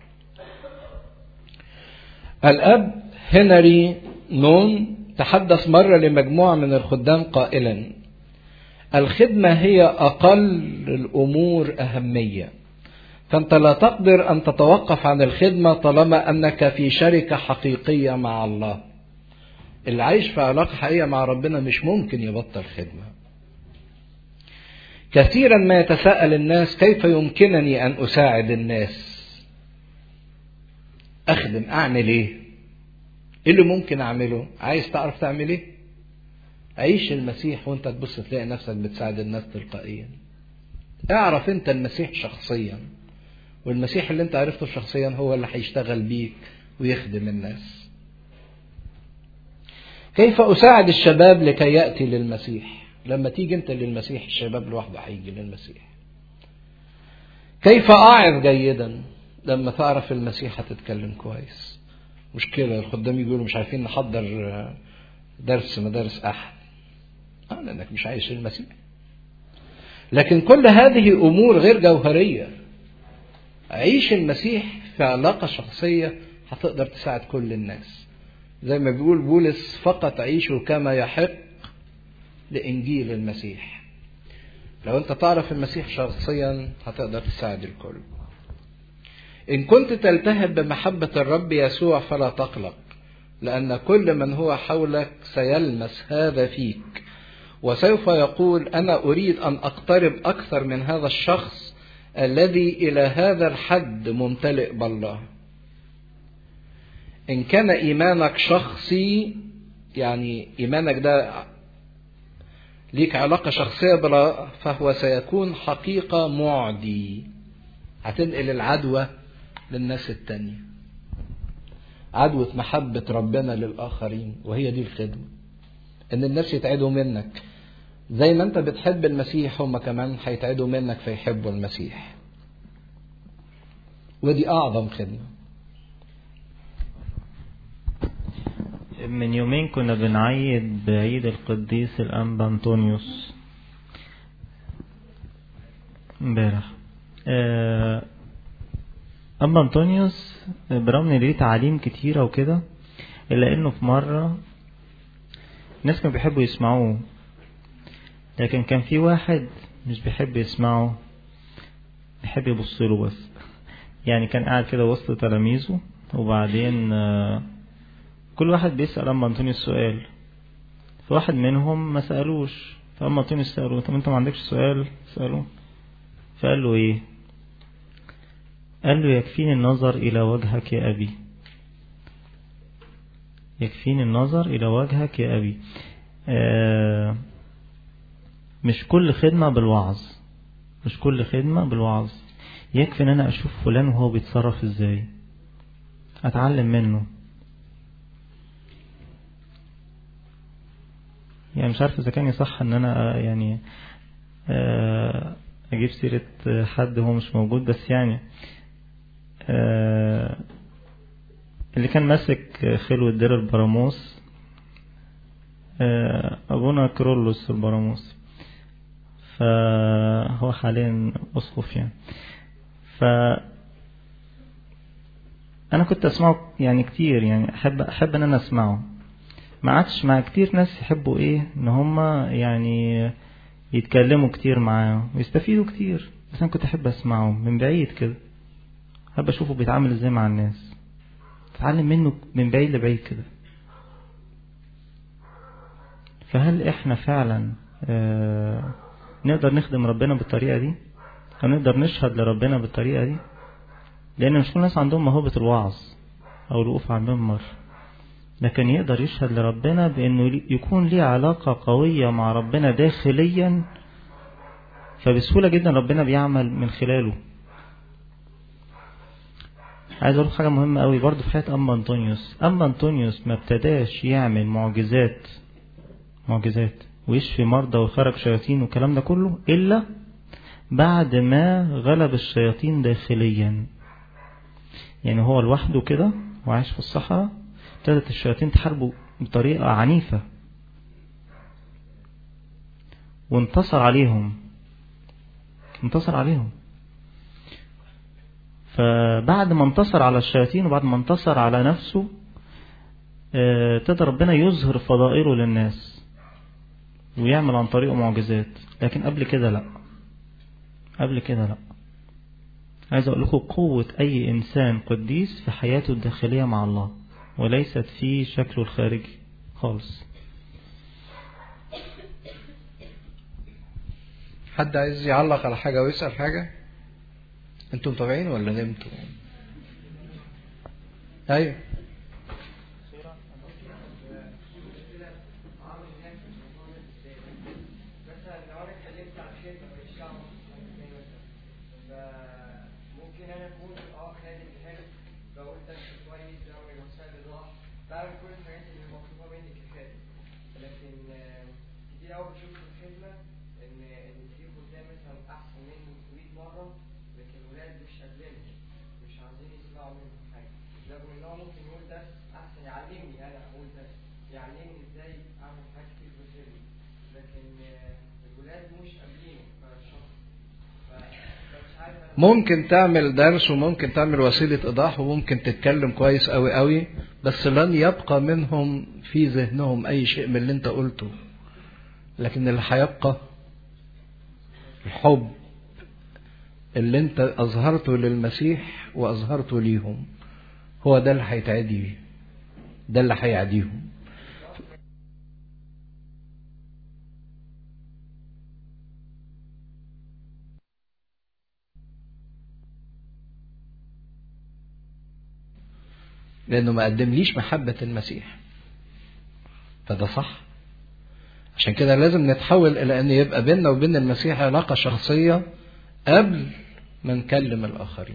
الأب هنري نون تحدث مرة لمجموعة من الخدام قائلا الخدمة هي أقل الأمور أهمية فأنت لا تقدر أن تتوقف عن الخدمة طالما أنك في شركة حقيقية مع الله اللي عايش في علاقة حقيقية مع ربنا مش ممكن يبطل خدمة كثيرا ما يتساءل الناس كيف يمكنني أن أساعد الناس أخدم أعمل إيه إيه اللي ممكن أعمله عايز تعرف تعمل إيه عيش المسيح وانت تبص تلاقي نفسك بتساعد الناس تلقائيا اعرف انت المسيح شخصيا والمسيح اللي انت عرفته شخصيا هو اللي هيشتغل بيك ويخدم الناس كيف اساعد الشباب لكي ياتي للمسيح لما تيجي انت للمسيح الشباب لوحده هيجي للمسيح كيف اعظ جيدا لما تعرف المسيح هتتكلم كويس مشكله الخدام يقولوا مش عارفين نحضر درس مدارس احد آه لانك مش عايش المسيح لكن كل هذه امور غير جوهريه عيش المسيح في علاقه شخصيه هتقدر تساعد كل الناس زي ما بيقول بولس فقط عيشوا كما يحق لانجيل المسيح لو انت تعرف المسيح شخصيا هتقدر تساعد الكل ان كنت تلتهب بمحبه الرب يسوع فلا تقلق لأن كل من هو حولك سيلمس هذا فيك وسوف يقول أنا أريد أن أقترب أكثر من هذا الشخص الذي إلى هذا الحد ممتلئ بالله إن كان إيمانك شخصي يعني إيمانك ده ليك علاقة شخصية بلا فهو سيكون حقيقة معدي هتنقل العدوى للناس التانيه عدوة محبة ربنا للآخرين وهي دي الخدمة إن الناس يتعدوا منك زي ما أنت بتحب المسيح هم كمان هيتعدوا منك فيحبوا المسيح ودي أعظم خدمة
من يومين كنا بنعيد بعيد القديس الأنبا أنطونيوس امبارح آه أما أنطونيوس برغم إن ليه تعاليم كتيرة وكده إلا إنه في مرة الناس كانوا بيحبوا يسمعوه لكن كان في واحد مش بيحب يسمعه بيحب يبص له بس يعني كان قاعد كده وسط تلاميذه وبعدين كل واحد بيسأل أما أنطونيوس سؤال فواحد منهم ما سألوش فأما أنطونيوس سأله طب أنت ما عندكش سؤال سأله فقال له إيه قال له يكفيني النظر إلى وجهك يا أبي يكفيني النظر إلى وجهك يا أبي آه مش كل خدمة بالوعظ مش كل خدمة بالوعظ يكفي ان انا اشوف فلان وهو بيتصرف ازاي اتعلم منه يعني مش عارف اذا كان يصح ان انا يعني اجيب سيرة حد هو مش موجود بس يعني اللي كان ماسك خلوة دير البراموس ابونا كرولوس البراموس فهو حاليا أسقف يعني ف أنا كنت أسمعه يعني كتير يعني أحب أحب إن أنا أسمعه ما عادش مع كتير ناس يحبوا إيه إن هما يعني يتكلموا كتير معاه ويستفيدوا كتير بس أنا كنت أحب أسمعه من بعيد كده أحب أشوفه بيتعامل إزاي مع الناس أتعلم منه من بعيد لبعيد كده فهل إحنا فعلا آه نقدر نخدم ربنا بالطريقة دي أو نقدر نشهد لربنا بالطريقة دي لأن مش كل الناس عندهم موهبة الوعظ أو الوقوف على المنبر لكن يقدر يشهد لربنا بأنه يكون ليه علاقة قوية مع ربنا داخليا فبسهولة جدا ربنا بيعمل من خلاله عايز اقول حاجة مهمة قوي برضه في حياة أما أنطونيوس أما أنطونيوس ما ابتداش يعمل معجزات معجزات ويشفي مرضى ويخرج شياطين والكلام ده كله إلا بعد ما غلب الشياطين داخليا يعني هو لوحده كده وعايش في الصحراء ابتدت الشياطين تحاربه بطريقة عنيفة وانتصر عليهم انتصر عليهم فبعد ما انتصر على الشياطين وبعد ما انتصر على نفسه ابتدى ربنا يظهر فضائله للناس ويعمل عن طريقه معجزات لكن قبل كده لا قبل كده لا عايز اقول لكم قوة اي انسان قديس في حياته الداخلية مع الله وليست في شكله الخارجي خالص
حد عايز يعلق على حاجة ويسأل حاجة انتوا متابعين ولا نمتوا ايوه ممكن تعمل درس وممكن تعمل وسيلة إيضاح وممكن تتكلم كويس أوي أوي بس لن يبقى منهم في ذهنهم أي شيء من اللي أنت قلته لكن اللي هيبقى الحب اللي أنت أظهرته للمسيح وأظهرته ليهم هو ده اللي هيتعدي ده اللي هيعديهم لانه ما قدمليش محبة المسيح فده صح عشان كده لازم نتحول الى ان يبقى بيننا وبين المسيح علاقة شخصية قبل ما نكلم الاخرين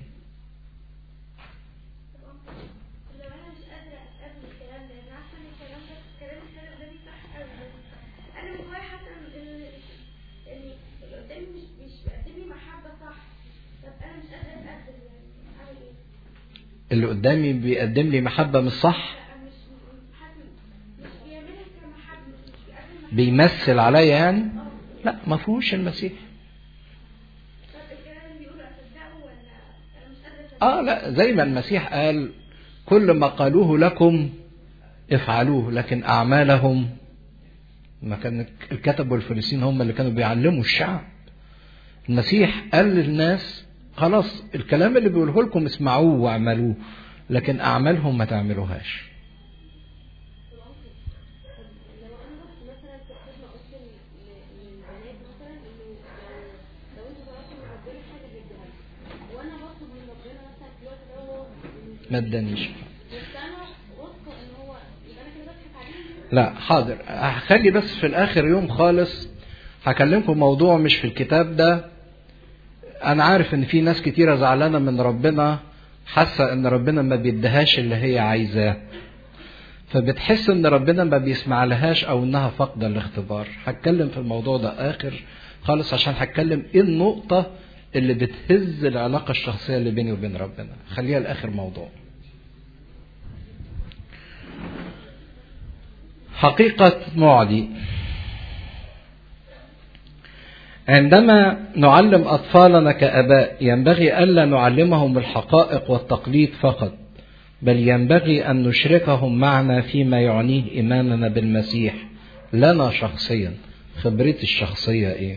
اللي قدامي بيقدم لي محبة مش صح بيمثل عليا يعني لا ما فيهوش المسيح اه لا زي ما المسيح قال كل ما قالوه لكم افعلوه لكن اعمالهم ما كان الكتب والفريسين هم اللي كانوا بيعلموا الشعب المسيح قال للناس خلاص الكلام اللي بيقوله لكم اسمعوه واعملوه لكن اعمالهم ما تعملوهاش ما ادانيش لا حاضر هخلي بس في الاخر يوم خالص هكلمكم موضوع مش في الكتاب ده انا عارف ان في ناس كتيرة زعلانة من ربنا حاسة ان ربنا ما بيدهاش اللي هي عايزاه فبتحس ان ربنا ما بيسمع لهاش او انها فاقدة الاختبار هتكلم في الموضوع ده اخر خالص عشان هتكلم ايه النقطة اللي بتهز العلاقة الشخصية اللي بيني وبين ربنا خليها لاخر موضوع حقيقة معدي عندما نعلم أطفالنا كأباء ينبغي ألا نعلمهم الحقائق والتقليد فقط بل ينبغي أن نشركهم معنا فيما يعنيه إيماننا بالمسيح لنا شخصيا خبرتي الشخصية إيه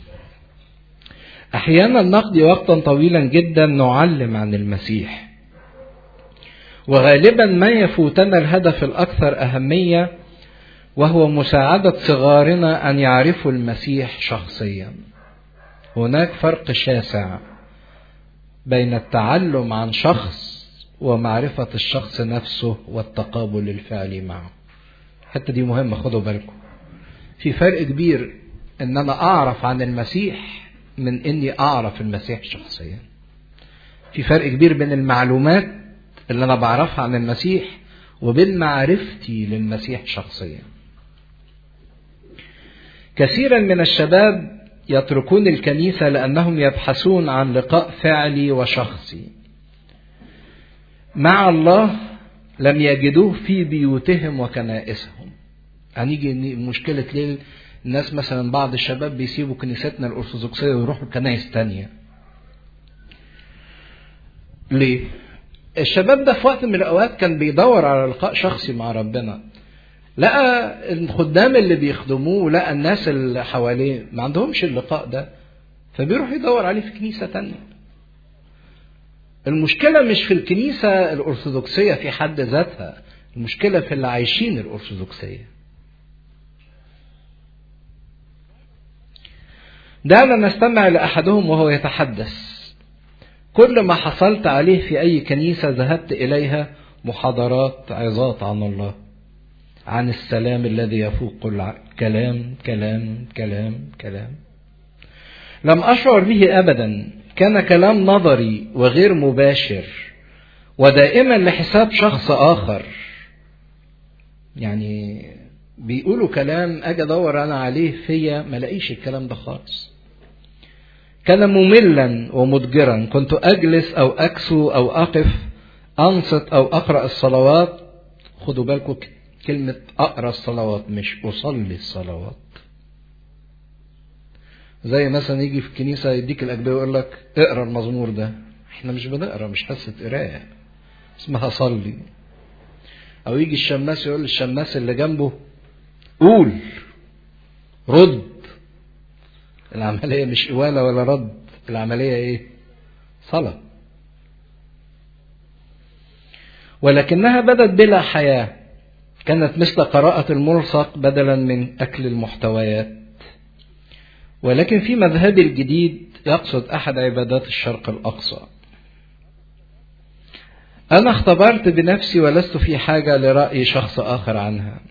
أحيانا نقضي وقتا طويلا جدا نعلم عن المسيح وغالبا ما يفوتنا الهدف الأكثر أهمية وهو مساعدة صغارنا أن يعرفوا المسيح شخصيا. هناك فرق شاسع بين التعلم عن شخص ومعرفة الشخص نفسه والتقابل الفعلي معه. الحتة دي مهمة خدوا بالكم. في فرق كبير إن أنا أعرف عن المسيح من إني أعرف المسيح شخصيا. في فرق كبير بين المعلومات اللي أنا بعرفها عن المسيح وبين معرفتي للمسيح شخصيا. كثيرا من الشباب يتركون الكنيسة لأنهم يبحثون عن لقاء فعلي وشخصي. مع الله لم يجدوه في بيوتهم وكنائسهم هنيجي مشكلة ليه الناس مثلا بعض الشباب بيسيبوا كنيستنا الأرثوذكسية ويروحوا كنائس تانية ليه؟ الشباب ده في وقت من الأوقات كان بيدور على لقاء شخصي مع ربنا لقى الخدام اللي بيخدموه لقى الناس اللي حواليه ما عندهمش اللقاء ده فبيروح يدور عليه في كنيسة تانية المشكلة مش في الكنيسة الأرثوذكسية في حد ذاتها المشكلة في اللي عايشين الأرثوذكسية دعنا نستمع لأحدهم وهو يتحدث كل ما حصلت عليه في أي كنيسة ذهبت إليها محاضرات عظات عن الله عن السلام الذي يفوق كل كلام كلام كلام كلام لم أشعر به أبدا كان كلام نظري وغير مباشر ودائما لحساب شخص آخر يعني بيقولوا كلام أجي أدور أنا عليه فيا ما لاقيش الكلام ده خالص كان مملا ومضجرا كنت أجلس أو أكسو أو أقف أنصت أو أقرأ الصلوات خدوا بالكم كلمة أقرأ الصلوات مش أصلي الصلوات زي مثلا يجي في الكنيسة يديك الأجبية ويقول لك اقرأ المزمور ده احنا مش بنقرأ مش حصة قراءة اسمها صلي أو يجي الشماس يقول للشماس اللي جنبه قول رد العملية مش إوالة ولا رد العملية إيه صلاة ولكنها بدت بلا حياة كانت مثل قراءة الملصق بدلا من أكل المحتويات ولكن في مذهبي الجديد يقصد أحد عبادات الشرق الأقصى أنا اختبرت بنفسي ولست في حاجة لرأي شخص آخر عنها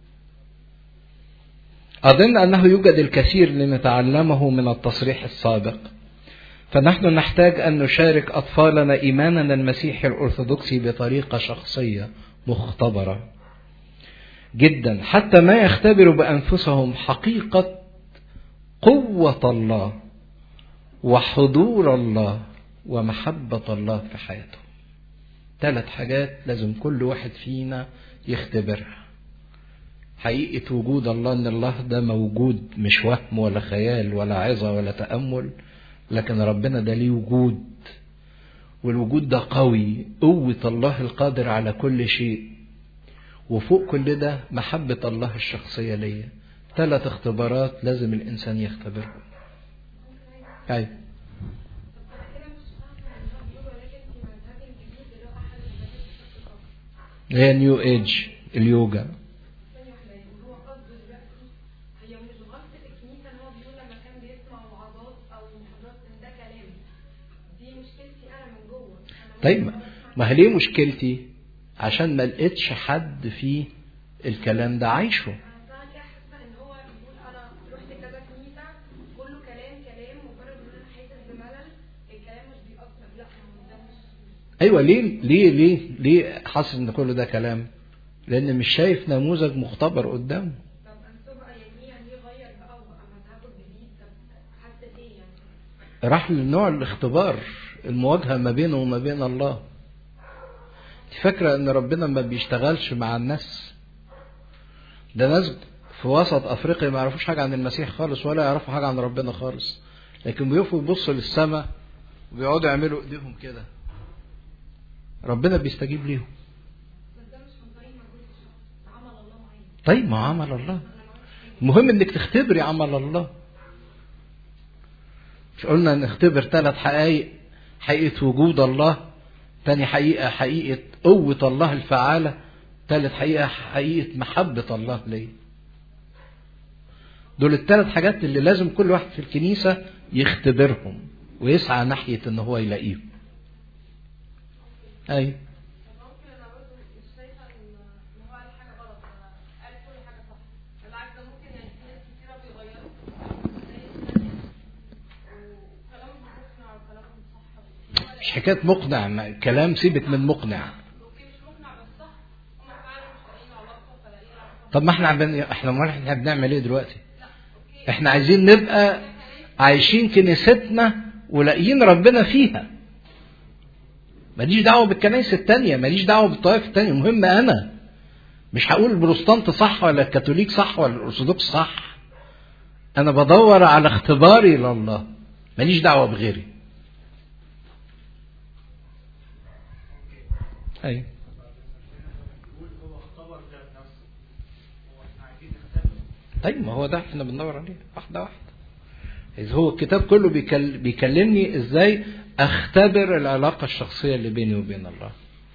أظن أنه يوجد الكثير لنتعلمه من التصريح السابق فنحن نحتاج أن نشارك أطفالنا إيماننا المسيحي الأرثوذكسي بطريقة شخصية مختبرة جدا حتى ما يختبروا بأنفسهم حقيقة قوة الله وحضور الله ومحبة الله في حياتهم ثلاث حاجات لازم كل واحد فينا يختبرها حقيقة وجود الله إن الله ده موجود مش وهم ولا خيال ولا عظة ولا تأمل لكن ربنا ده ليه وجود والوجود ده قوي قوة الله القادر على كل شيء وفوق كل ده محبة الله الشخصية ليا ثلاث اختبارات لازم الإنسان يختبرهم أيوة هي نيو ايج اليوجا طيب ما هي ليه مشكلتي عشان ما لقيتش حد فيه الكلام ده عايشه ايوه ليه ليه ليه ليه حاسس ان كل ده كلام لان مش شايف نموذج مختبر قدامه راح لنوع الاختبار المواجهه ما بينه وما بين الله انت فاكره ان ربنا ما بيشتغلش مع الناس ده ناس في وسط افريقيا ما يعرفوش حاجه عن المسيح خالص ولا يعرفوا حاجه عن ربنا خالص لكن بيقفوا يبصوا للسماء وبيقعدوا يعملوا ايديهم كده ربنا بيستجيب ليهم طيب ما عمل الله المهم انك تختبري عمل الله مش قلنا نختبر ثلاث حقائق حقيقة وجود الله تاني حقيقة حقيقة قوة الله الفعالة ثالث حقيقة حقيقة محبة الله ليا دول الثلاث حاجات اللي لازم كل واحد في الكنيسة يختبرهم ويسعى ناحية ان هو يلاقيهم ايوه مش حكايه مقنع كلام سيبك من مقنع طب ما احنا عبن... احنا ما احنا بنعمل ايه دلوقتي احنا عايزين نبقى عايشين كنيستنا ولاقيين ربنا فيها ماليش دعوة بالكنائس التانية ماليش دعوة بالطوائف التانية المهم أنا مش هقول البروتستانت صح ولا الكاثوليك صح ولا الأرثوذكس صح أنا بدور على اختباري لله ماليش دعوة بغيري أيوه طيب ما هو ده احنا بندور عليه واحدة واحدة إذا هو الكتاب كله بيكل... بيكلمني ازاي اختبر العلاقة الشخصية اللي بيني وبين الله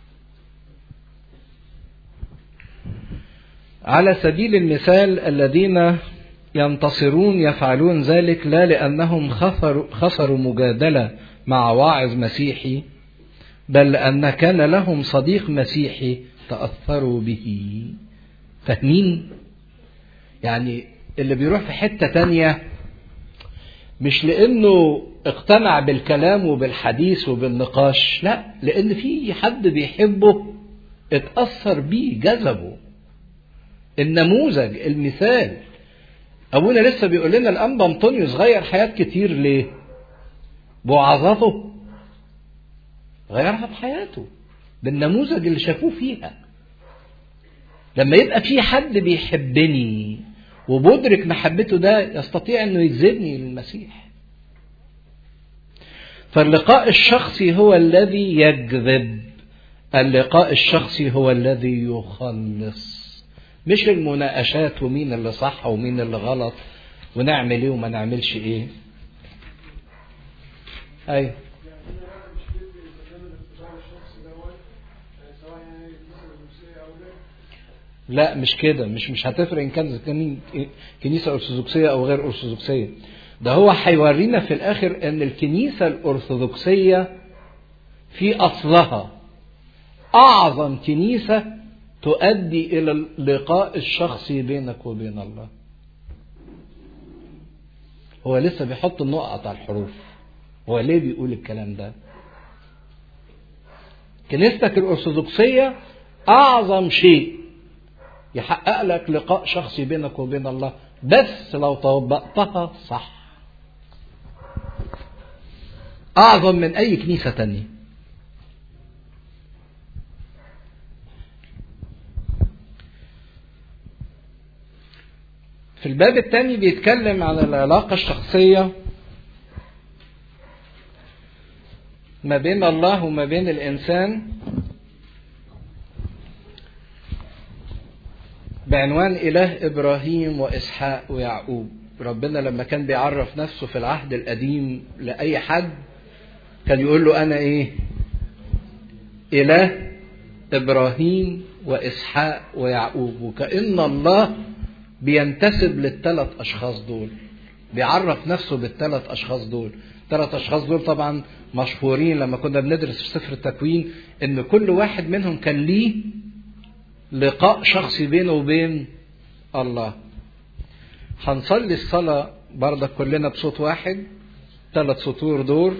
على سبيل المثال الذين ينتصرون يفعلون ذلك لا لأنهم خسروا, خسروا مجادلة مع واعظ مسيحي بل لأن كان لهم صديق مسيحي تأثروا به فاهمين؟ يعني اللي بيروح في حتة تانية مش لأنه اقتنع بالكلام وبالحديث وبالنقاش لا لأن في حد بيحبه اتأثر بيه جذبه النموذج المثال أبونا لسه بيقول لنا الأنبا أنطونيوس غير حياة كتير ليه؟ بوعظته غيرها بحياته بالنموذج اللي شافوه فيها لما يبقى في حد بيحبني وبدرك محبته ده يستطيع انه يجذبني للمسيح فاللقاء الشخصي هو الذي يجذب اللقاء الشخصي هو الذي يخلص مش المناقشات ومين اللي صح ومين اللي غلط ونعمل ايه وما نعملش ايه ايوه لا مش كده مش مش هتفرق ان كان كنيسه ارثوذكسيه او غير ارثوذكسيه ده هو هيورينا في الاخر ان الكنيسه الارثوذكسيه في اصلها اعظم كنيسه تؤدي الى اللقاء الشخصي بينك وبين الله هو لسه بيحط النقط على الحروف هو ليه بيقول الكلام ده كنيستك الارثوذكسيه اعظم شيء يحقق لك لقاء شخصي بينك وبين الله بس لو طبقتها صح أعظم من أي كنيسة تانية في الباب الثاني بيتكلم عن العلاقة الشخصية ما بين الله وما بين الإنسان بعنوان إله إبراهيم وإسحاق ويعقوب ربنا لما كان بيعرف نفسه في العهد القديم لأي حد كان يقول له أنا إيه إله إبراهيم وإسحاق ويعقوب وكأن الله بينتسب للثلاث أشخاص دول بيعرف نفسه بالثلاث أشخاص دول الثلاث أشخاص دول طبعا مشهورين لما كنا بندرس في سفر التكوين إن كل واحد منهم كان ليه لقاء شخصي بينه وبين الله هنصلي الصلاة برضك كلنا بصوت واحد ثلاث سطور دور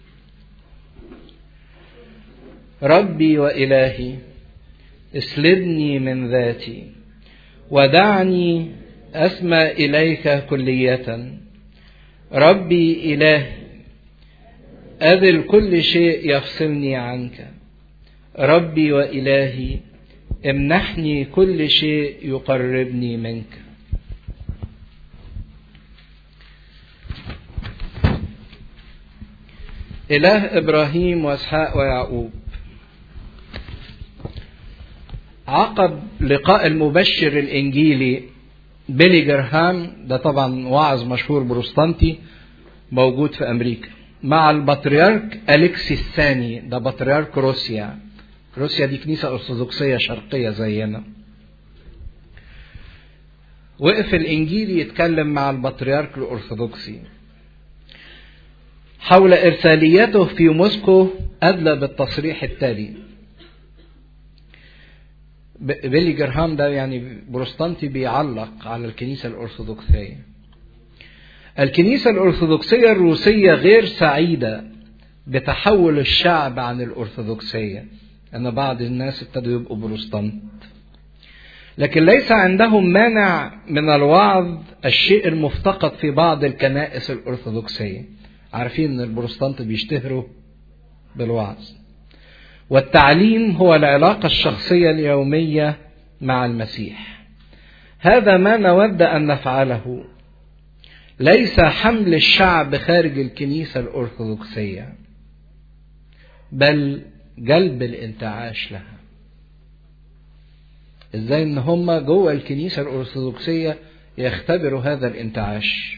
ربي وإلهي اسلبني من ذاتي ودعني أسمى إليك كلية ربي إلهي أذل كل شيء يفصلني عنك ربي وإلهي امنحني كل شيء يقربني منك إله إبراهيم وإسحاق ويعقوب عقب لقاء المبشر الإنجيلي بيلي جرهام ده طبعا واعظ مشهور بروستانتي موجود في أمريكا مع البطريرك أليكسي الثاني ده بطريرك روسيا روسيا دي كنيسة أرثوذكسية شرقية زينا وقف الإنجيلي يتكلم مع البطريرك الأرثوذكسي حول إرساليته في موسكو أدلى بالتصريح التالي بيلي جرهام ده يعني بروستانتي بيعلق على الكنيسة الأرثوذكسية الكنيسة الأرثوذكسية الروسية غير سعيدة بتحول الشعب عن الأرثوذكسية أن بعض الناس ابتدوا يبقوا بروستانت لكن ليس عندهم مانع من الوعظ الشيء المفتقد في بعض الكنائس الأرثوذكسية عارفين أن البروستانت بيشتهروا بالوعظ والتعليم هو العلاقة الشخصية اليومية مع المسيح هذا ما نود أن نفعله ليس حمل الشعب خارج الكنيسة الأرثوذكسية بل جلب الانتعاش لها ازاي ان هم جوه الكنيسة الأرثوذكسية يختبروا هذا الانتعاش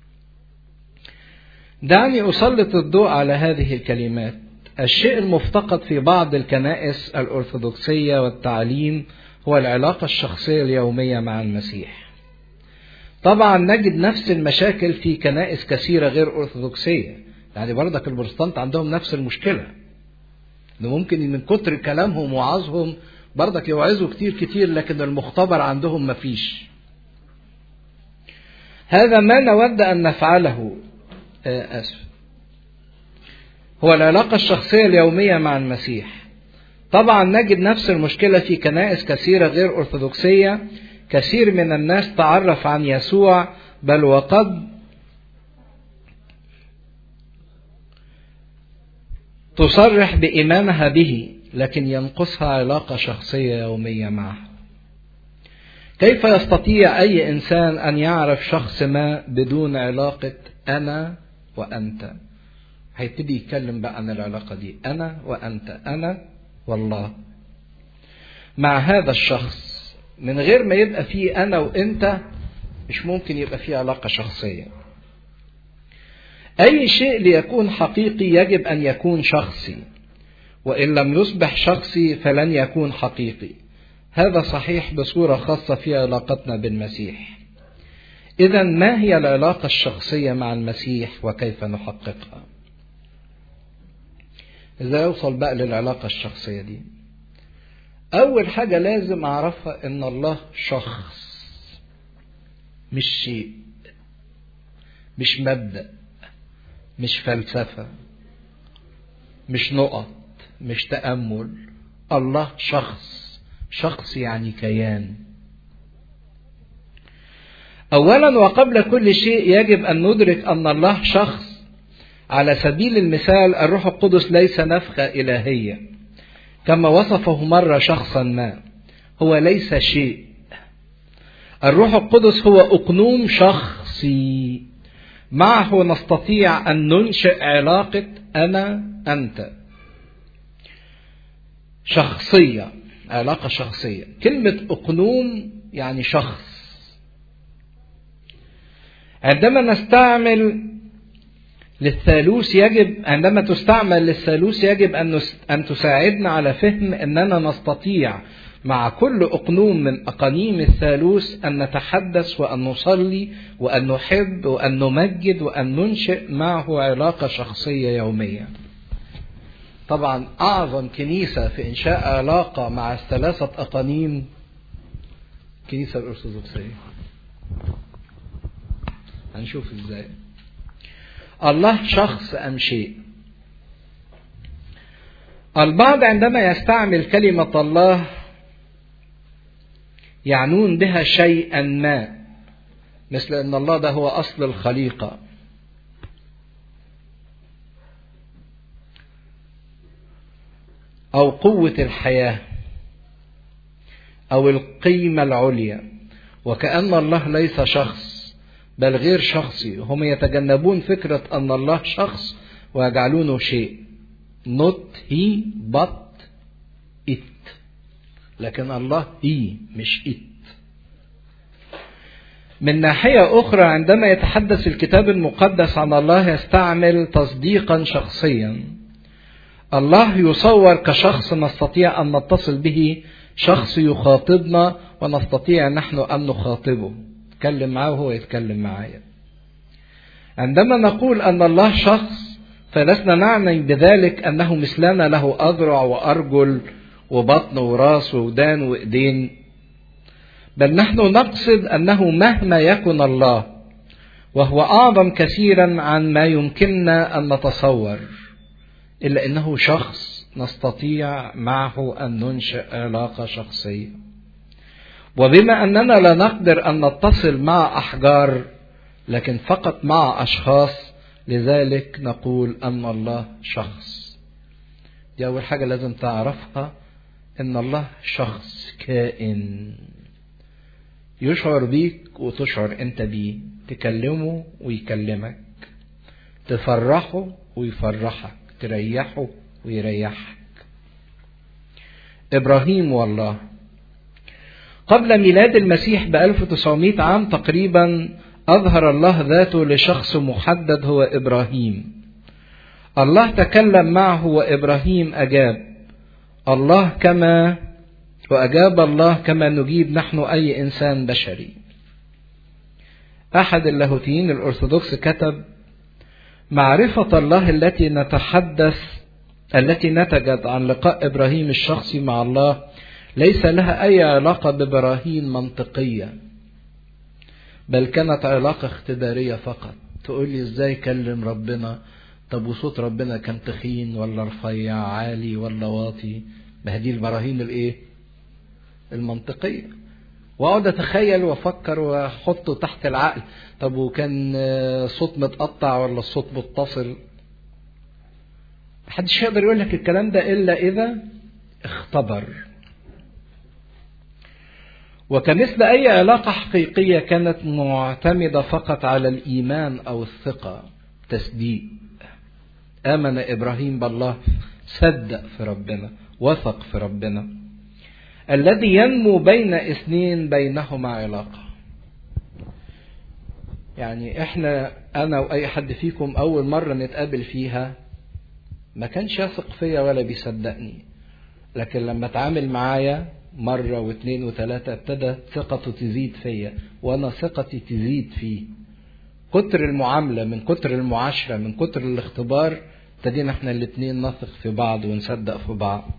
دعني أسلط الضوء على هذه الكلمات الشيء المفتقد في بعض الكنائس الأرثوذكسية والتعليم هو العلاقة الشخصية اليومية مع المسيح طبعا نجد نفس المشاكل في كنائس كثيرة غير أرثوذكسية يعني برضك البروتستانت عندهم نفس المشكلة إنه ممكن من كتر كلامهم وعظهم برضك يوعظوا كتير كتير لكن المختبر عندهم مفيش هذا ما نود أن نفعله آسف هو العلاقة الشخصية اليومية مع المسيح طبعا نجد نفس المشكلة في كنائس كثيرة غير أرثوذكسية كثير من الناس تعرف عن يسوع بل وقد تصرح بإيمانها به لكن ينقصها علاقة شخصية يومية معه كيف يستطيع أي إنسان أن يعرف شخص ما بدون علاقة أنا وأنت هيبتدي يتكلم بقى عن العلاقة دي أنا وأنت أنا والله مع هذا الشخص من غير ما يبقى فيه أنا وأنت مش ممكن يبقى فيه علاقة شخصية أي شيء ليكون حقيقي يجب أن يكون شخصي وإن لم يصبح شخصي فلن يكون حقيقي هذا صحيح بصورة خاصة في علاقتنا بالمسيح إذا ما هي العلاقة الشخصية مع المسيح وكيف نحققها إزاي أوصل بقى للعلاقة الشخصية دي أول حاجة لازم أعرفها إن الله شخص مش شيء مش مبدأ مش فلسفة مش نقط مش تأمل الله شخص شخص يعني كيان أولا وقبل كل شيء يجب أن ندرك أن الله شخص على سبيل المثال الروح القدس ليس نفخة إلهية كما وصفه مرة شخصا ما هو ليس شيء الروح القدس هو أقنوم شخصي معه نستطيع أن ننشئ علاقة أنا أنت شخصية علاقة شخصية كلمة أقنوم يعني شخص عندما نستعمل للثالوث يجب عندما تستعمل للثالوث يجب أن أن تساعدنا على فهم أننا نستطيع مع كل أقنوم من أقانيم الثالوث أن نتحدث وأن نصلي وأن نحب وأن نمجد وأن ننشئ معه علاقة شخصية يومية. طبعا أعظم كنيسة في إنشاء علاقة مع الثلاثة أقانيم الكنيسة الأرثوذكسية. هنشوف إزاي. الله شخص أم شيء البعض عندما يستعمل كلمة الله يعنون بها شيئا ما مثل أن الله ده هو أصل الخليقة أو قوة الحياة أو القيمة العليا وكأن الله ليس شخص بل غير شخصي هم يتجنبون فكرة أن الله شخص ويجعلونه شيء not he but it لكن الله he مش it من ناحية أخرى عندما يتحدث الكتاب المقدس عن الله يستعمل تصديقا شخصيا الله يصور كشخص نستطيع أن نتصل به شخص يخاطبنا ونستطيع نحن أن نخاطبه اتكلم معاه وهو يتكلم معايا عندما نقول أن الله شخص فلسنا نعني بذلك أنه مثلنا له أذرع وأرجل وبطن وراس وودان وإيدين بل نحن نقصد أنه مهما يكن الله وهو أعظم كثيرا عن ما يمكننا أن نتصور إلا أنه شخص نستطيع معه أن ننشئ علاقة شخصية وبما أننا لا نقدر أن نتصل مع أحجار لكن فقط مع أشخاص لذلك نقول أن الله شخص دي أول حاجة لازم تعرفها إن الله شخص كائن يشعر بيك وتشعر أنت بيه تكلمه ويكلمك تفرحه ويفرحك تريحه ويريحك إبراهيم والله قبل ميلاد المسيح ب 1900 عام تقريبا أظهر الله ذاته لشخص محدد هو إبراهيم الله تكلم معه وإبراهيم أجاب الله كما وأجاب الله كما نجيب نحن أي إنسان بشري أحد اللاهوتيين الأرثوذكس كتب معرفة الله التي نتحدث التي نتجت عن لقاء إبراهيم الشخصي مع الله ليس لها أي علاقة ببراهين منطقية بل كانت علاقة اختبارية فقط تقول لي ازاي كلم ربنا طب وصوت ربنا كان تخين ولا رفيع عالي ولا واطي ما هدي البراهين الايه المنطقية واقعد اتخيل وافكر واحطه تحت العقل طب وكان صوت متقطع ولا الصوت متصل محدش يقدر يقول لك الكلام ده الا اذا اختبر وكمثل أي علاقة حقيقية كانت معتمدة فقط على الإيمان أو الثقة تصديق آمن إبراهيم بالله صدق في ربنا وثق في ربنا الذي ينمو بين اثنين بينهما علاقة يعني احنا انا واي حد فيكم اول مرة نتقابل فيها ما كانش يثق فيا ولا بيصدقني لكن لما اتعامل معايا مرة واثنين وثلاثة ابتدى ثقته تزيد فيا وأنا ثقتي تزيد فيه كتر المعاملة من كتر المعاشرة من كتر الاختبار ابتدينا احنا الاثنين نثق في بعض ونصدق في بعض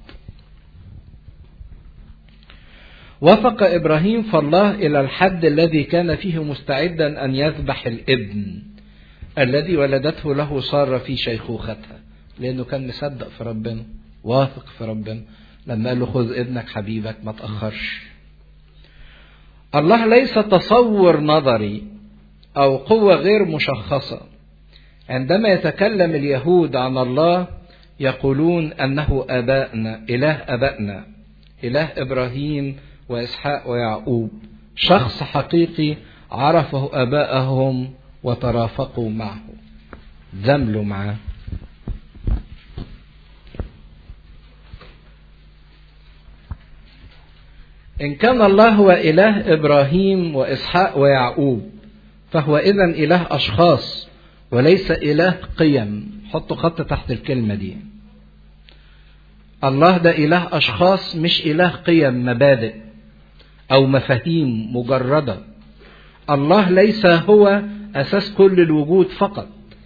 وثق إبراهيم فالله إلى الحد الذي كان فيه مستعدا أن يذبح الابن الذي ولدته له سارة في شيخوختها لأنه كان مصدق في ربنا واثق في ربنا لما قال له خذ ابنك حبيبك ما تأخرش الله ليس تصور نظري أو قوة غير مشخصة عندما يتكلم اليهود عن الله يقولون أنه أبائنا إله أبائنا إله إبراهيم وإسحاق ويعقوب شخص حقيقي عرفه أباءهم وترافقوا معه زملوا معه إن كان الله هو إله إبراهيم وإسحاق ويعقوب فهو إذا إله أشخاص وليس إله قيم حطوا خط تحت الكلمة دي الله ده إله أشخاص مش إله قيم مبادئ أو مفاهيم مجردة الله ليس هو أساس كل الوجود فقط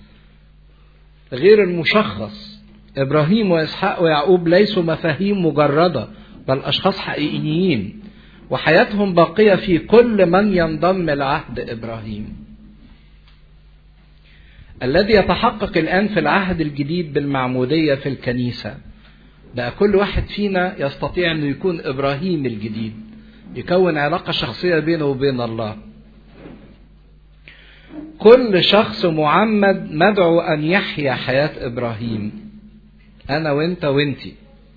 غير المشخص إبراهيم وإسحاق ويعقوب ليسوا مفاهيم مجردة بل أشخاص حقيقيين وحياتهم باقية في كل من ينضم لعهد إبراهيم الذي يتحقق الآن في العهد الجديد بالمعمودية في الكنيسة بقى كل واحد فينا يستطيع أنه يكون إبراهيم الجديد يكون علاقة شخصية بينه وبين الله كل شخص معمد مدعو أن يحيا حياة إبراهيم أنا وأنت وأنتي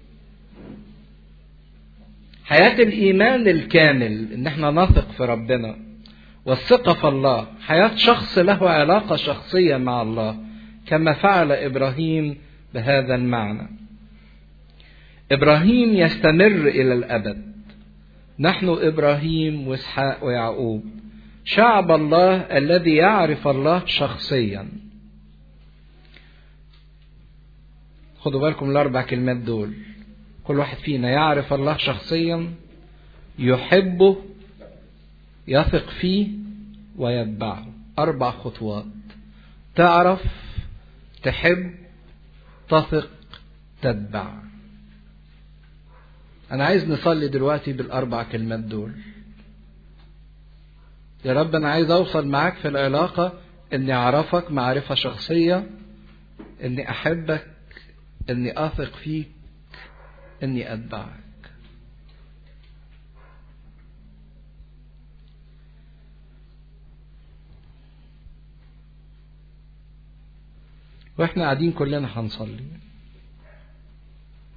حياة الإيمان الكامل إن احنا نثق في ربنا والثقة في الله حياة شخص له علاقة شخصية مع الله كما فعل إبراهيم بهذا المعنى إبراهيم يستمر إلى الأبد نحن إبراهيم وإسحاق ويعقوب شعب الله الذي يعرف الله شخصيا خدوا بالكم الأربع كلمات دول كل واحد فينا يعرف الله شخصيا يحبه يثق فيه ويتبعه أربع خطوات تعرف تحب تثق تتبع أنا عايز نصلي دلوقتي بالأربع كلمات دول يا رب أنا عايز أوصل معاك في العلاقة إني أعرفك معرفة شخصية إني أحبك إني أثق فيك إني أتبعك واحنا قاعدين كلنا هنصلي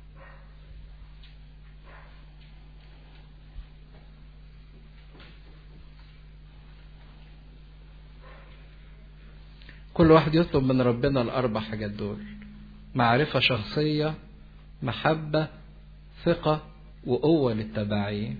كل واحد يطلب من ربنا الأربع حاجات دول معرفة شخصية محبة ثقة وقوة للتبعية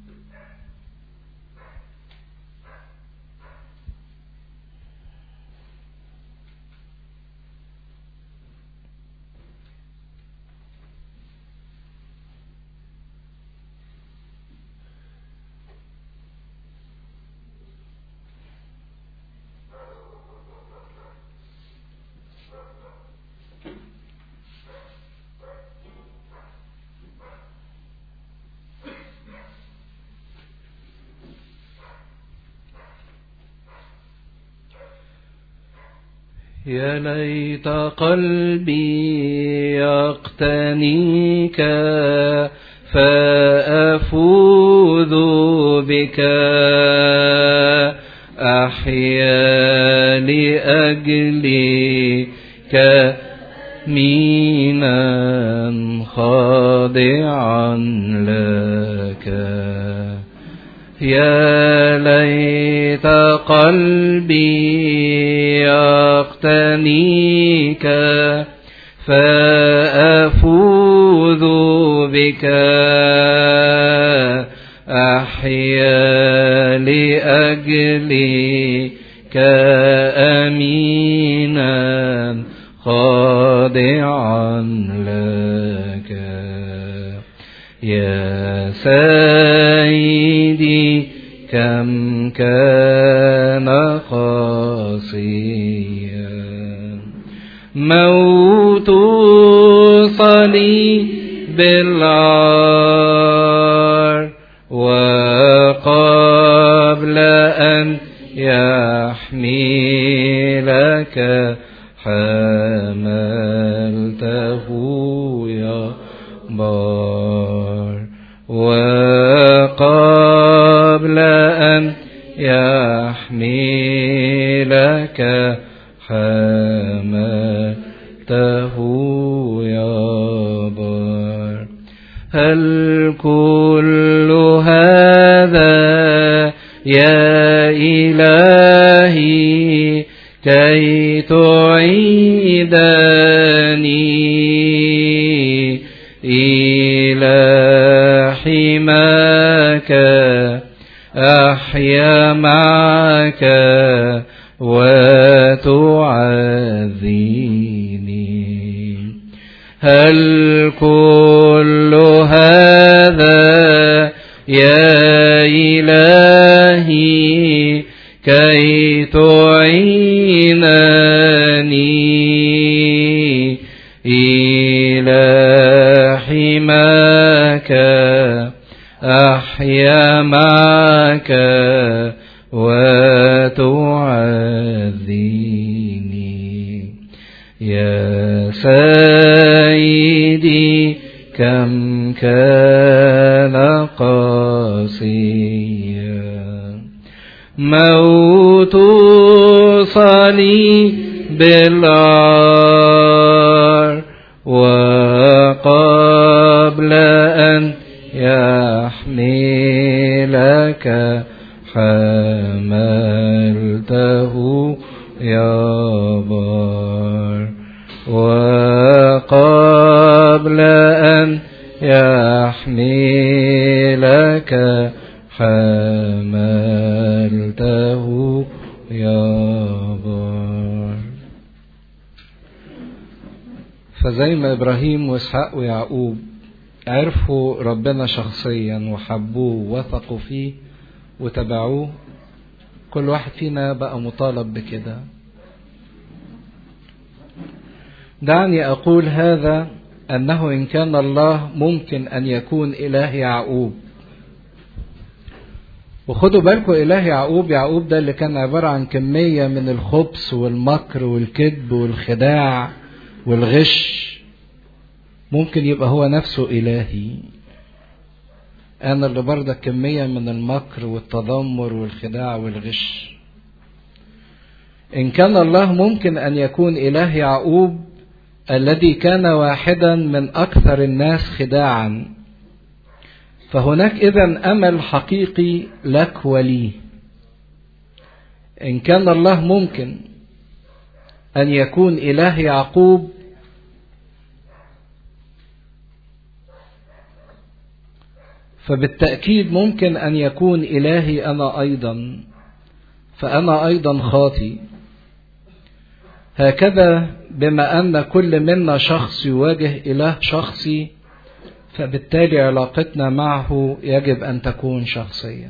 يا ليت قلبي يقتنيك فأفوذ بك أحيا لأجلك مينا خاضعا لك يا ليت قلبي يقتنيك فأفوذ بك أحيا لأجلك أمينا خاضعا لك يا سيدي كم كان قاسيا موت صليب العار وقبل أن يحملك حملته يا بار وقبل أن يحملك حملته يا بار هل كل هذا يا إلهي كي تعيدني إلى حماك أحيا معك وتعذيني هل كل هذا يا إلهي كي تعينني إلى حماك أحيا معك وتعذيني يا سيدي كم كان قاسيا موت صليب العار وقبل أن يحملك حملته يا بار وقبل أن يحملك حملته يا بار فزي ما إبراهيم وإسحاق ويعقوب عرفوا ربنا شخصيا وحبوه وثقوا فيه وتبعوه كل واحد فينا بقى مطالب بكده دعني أقول هذا أنه إن كان الله ممكن أن يكون إله يعقوب وخدوا بالكم إله يعقوب يعقوب ده اللي كان عبارة عن كمية من الخبث والمكر والكذب والخداع والغش ممكن يبقى هو نفسه إلهي أنا اللي برضك كمية من المكر والتذمر والخداع والغش إن كان الله ممكن أن يكون إله يعقوب الذي كان واحدا من أكثر الناس خداعا فهناك إذا أمل حقيقي لك ولي إن كان الله ممكن أن يكون إله يعقوب فبالتأكيد ممكن أن يكون إلهي أنا أيضا فأنا أيضا خاطي هكذا بما أن كل منا شخص يواجه إله شخصي فبالتالي علاقتنا معه يجب أن تكون شخصية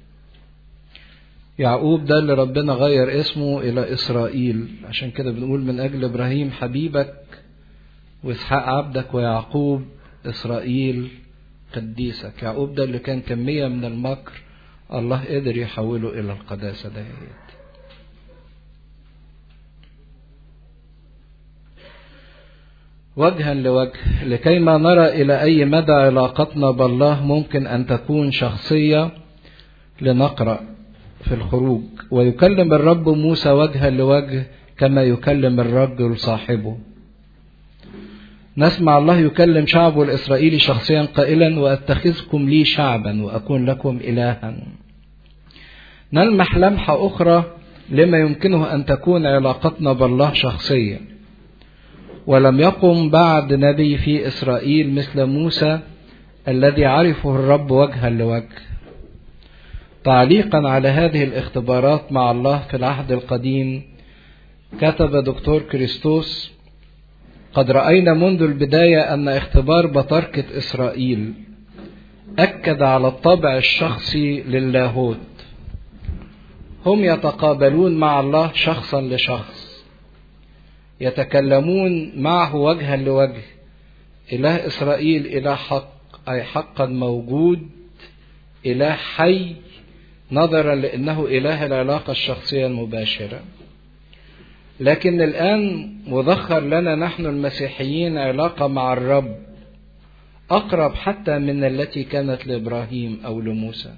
يعقوب ده اللي ربنا غير اسمه إلى إسرائيل عشان كده بنقول من أجل إبراهيم حبيبك وإسحاق عبدك ويعقوب إسرائيل قديسك يعقوب ده اللي كان كمية من المكر الله قدر يحوله إلى القداسة دهيت وجها لوجه لكيما نرى إلى أي مدى علاقتنا بالله ممكن أن تكون شخصية لنقرأ في الخروج ويكلم الرب موسى وجها لوجه كما يكلم الرجل صاحبه نسمع الله يكلم شعبه الإسرائيلي شخصيا قائلا وأتخذكم لي شعبا وأكون لكم إلها نلمح لمحة أخرى لما يمكنه أن تكون علاقتنا بالله شخصية ولم يقم بعد نبي في إسرائيل مثل موسى الذي عرفه الرب وجها لوجه تعليقا على هذه الاختبارات مع الله في العهد القديم كتب دكتور كريستوس قد رأينا منذ البداية أن اختبار بطركة إسرائيل أكد على الطبع الشخصي للاهوت هم يتقابلون مع الله شخصا لشخص يتكلمون معه وجها لوجه إله إسرائيل إله حق أي حقا موجود إله حي نظرا لأنه إله العلاقة الشخصية المباشرة لكن الآن مذخر لنا نحن المسيحيين علاقة مع الرب أقرب حتى من التي كانت لإبراهيم أو لموسى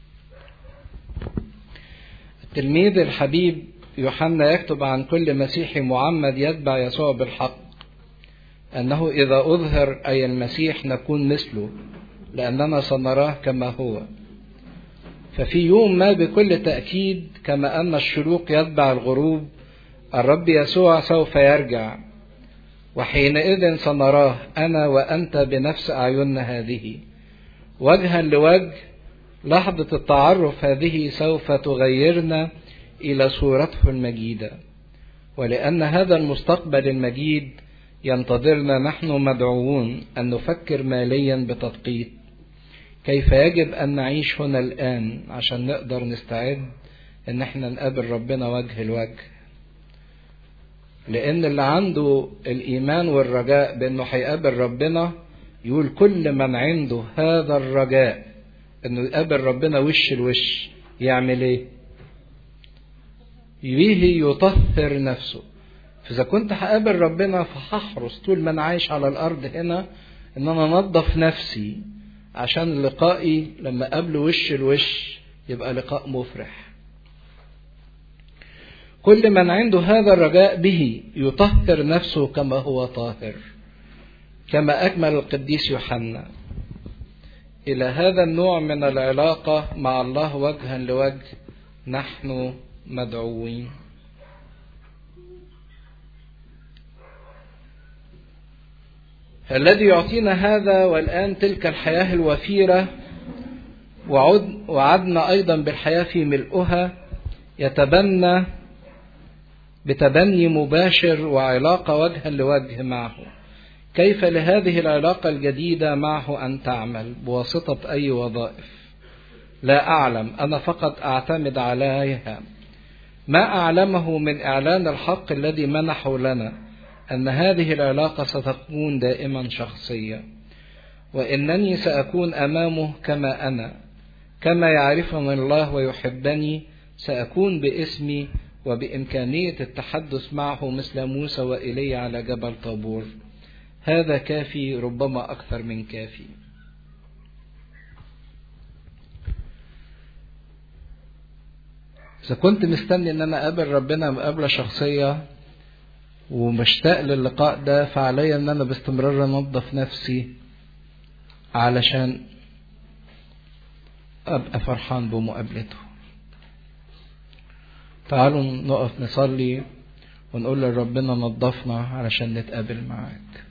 التلميذ الحبيب يوحنا يكتب عن كل مسيحي معمد يتبع يسوع بالحق أنه إذا أظهر أي المسيح نكون مثله لأننا سنراه كما هو ففي يوم ما بكل تأكيد كما أن الشروق يتبع الغروب الرب يسوع سوف يرجع وحينئذ سنراه أنا وأنت بنفس أعيننا هذه وجها لوجه لحظة التعرف هذه سوف تغيرنا إلى صورته المجيدة ولأن هذا المستقبل المجيد ينتظرنا نحن مدعوون أن نفكر ماليا بتدقيق كيف يجب أن نعيش هنا الآن عشان نقدر نستعد إن احنا نقابل ربنا وجه لوجه لأن اللي عنده الإيمان والرجاء بأنه هيقابل ربنا يقول كل من عنده هذا الرجاء إنه يقابل ربنا وش لوش يعمل إيه؟ به يطهر نفسه فإذا كنت هقابل ربنا فهحرص طول ما أنا عايش على الأرض هنا إن أنا أنظف نفسي عشان لقائي لما قابله وش لوش يبقى لقاء مفرح كل من عنده هذا الرجاء به يطهر نفسه كما هو طاهر كما أكمل القديس يوحنا إلى هذا النوع من العلاقة مع الله وجها لوجه نحن مدعوين الذي يعطينا هذا والآن تلك الحياة الوفيرة وعد وعدنا أيضا بالحياة في ملؤها يتبنى بتبني مباشر وعلاقة وجها لوجه معه كيف لهذه العلاقة الجديدة معه أن تعمل بواسطة أي وظائف لا أعلم أنا فقط أعتمد عليها ما أعلمه من إعلان الحق الذي منحه لنا أن هذه العلاقة ستكون دائما شخصية وإنني سأكون أمامه كما أنا كما يعرفني الله ويحبني سأكون باسمي وبإمكانية التحدث معه مثل موسى وإلي على جبل طابور هذا كافي ربما أكثر من كافي إذا كنت مستني إن أنا أقابل ربنا مقابلة شخصية ومشتاق للقاء ده فعليا إن أنا باستمرار أنظف نفسي علشان أبقى فرحان بمقابلته تعالوا نقف نصلي ونقول لربنا نظفنا علشان نتقابل معاك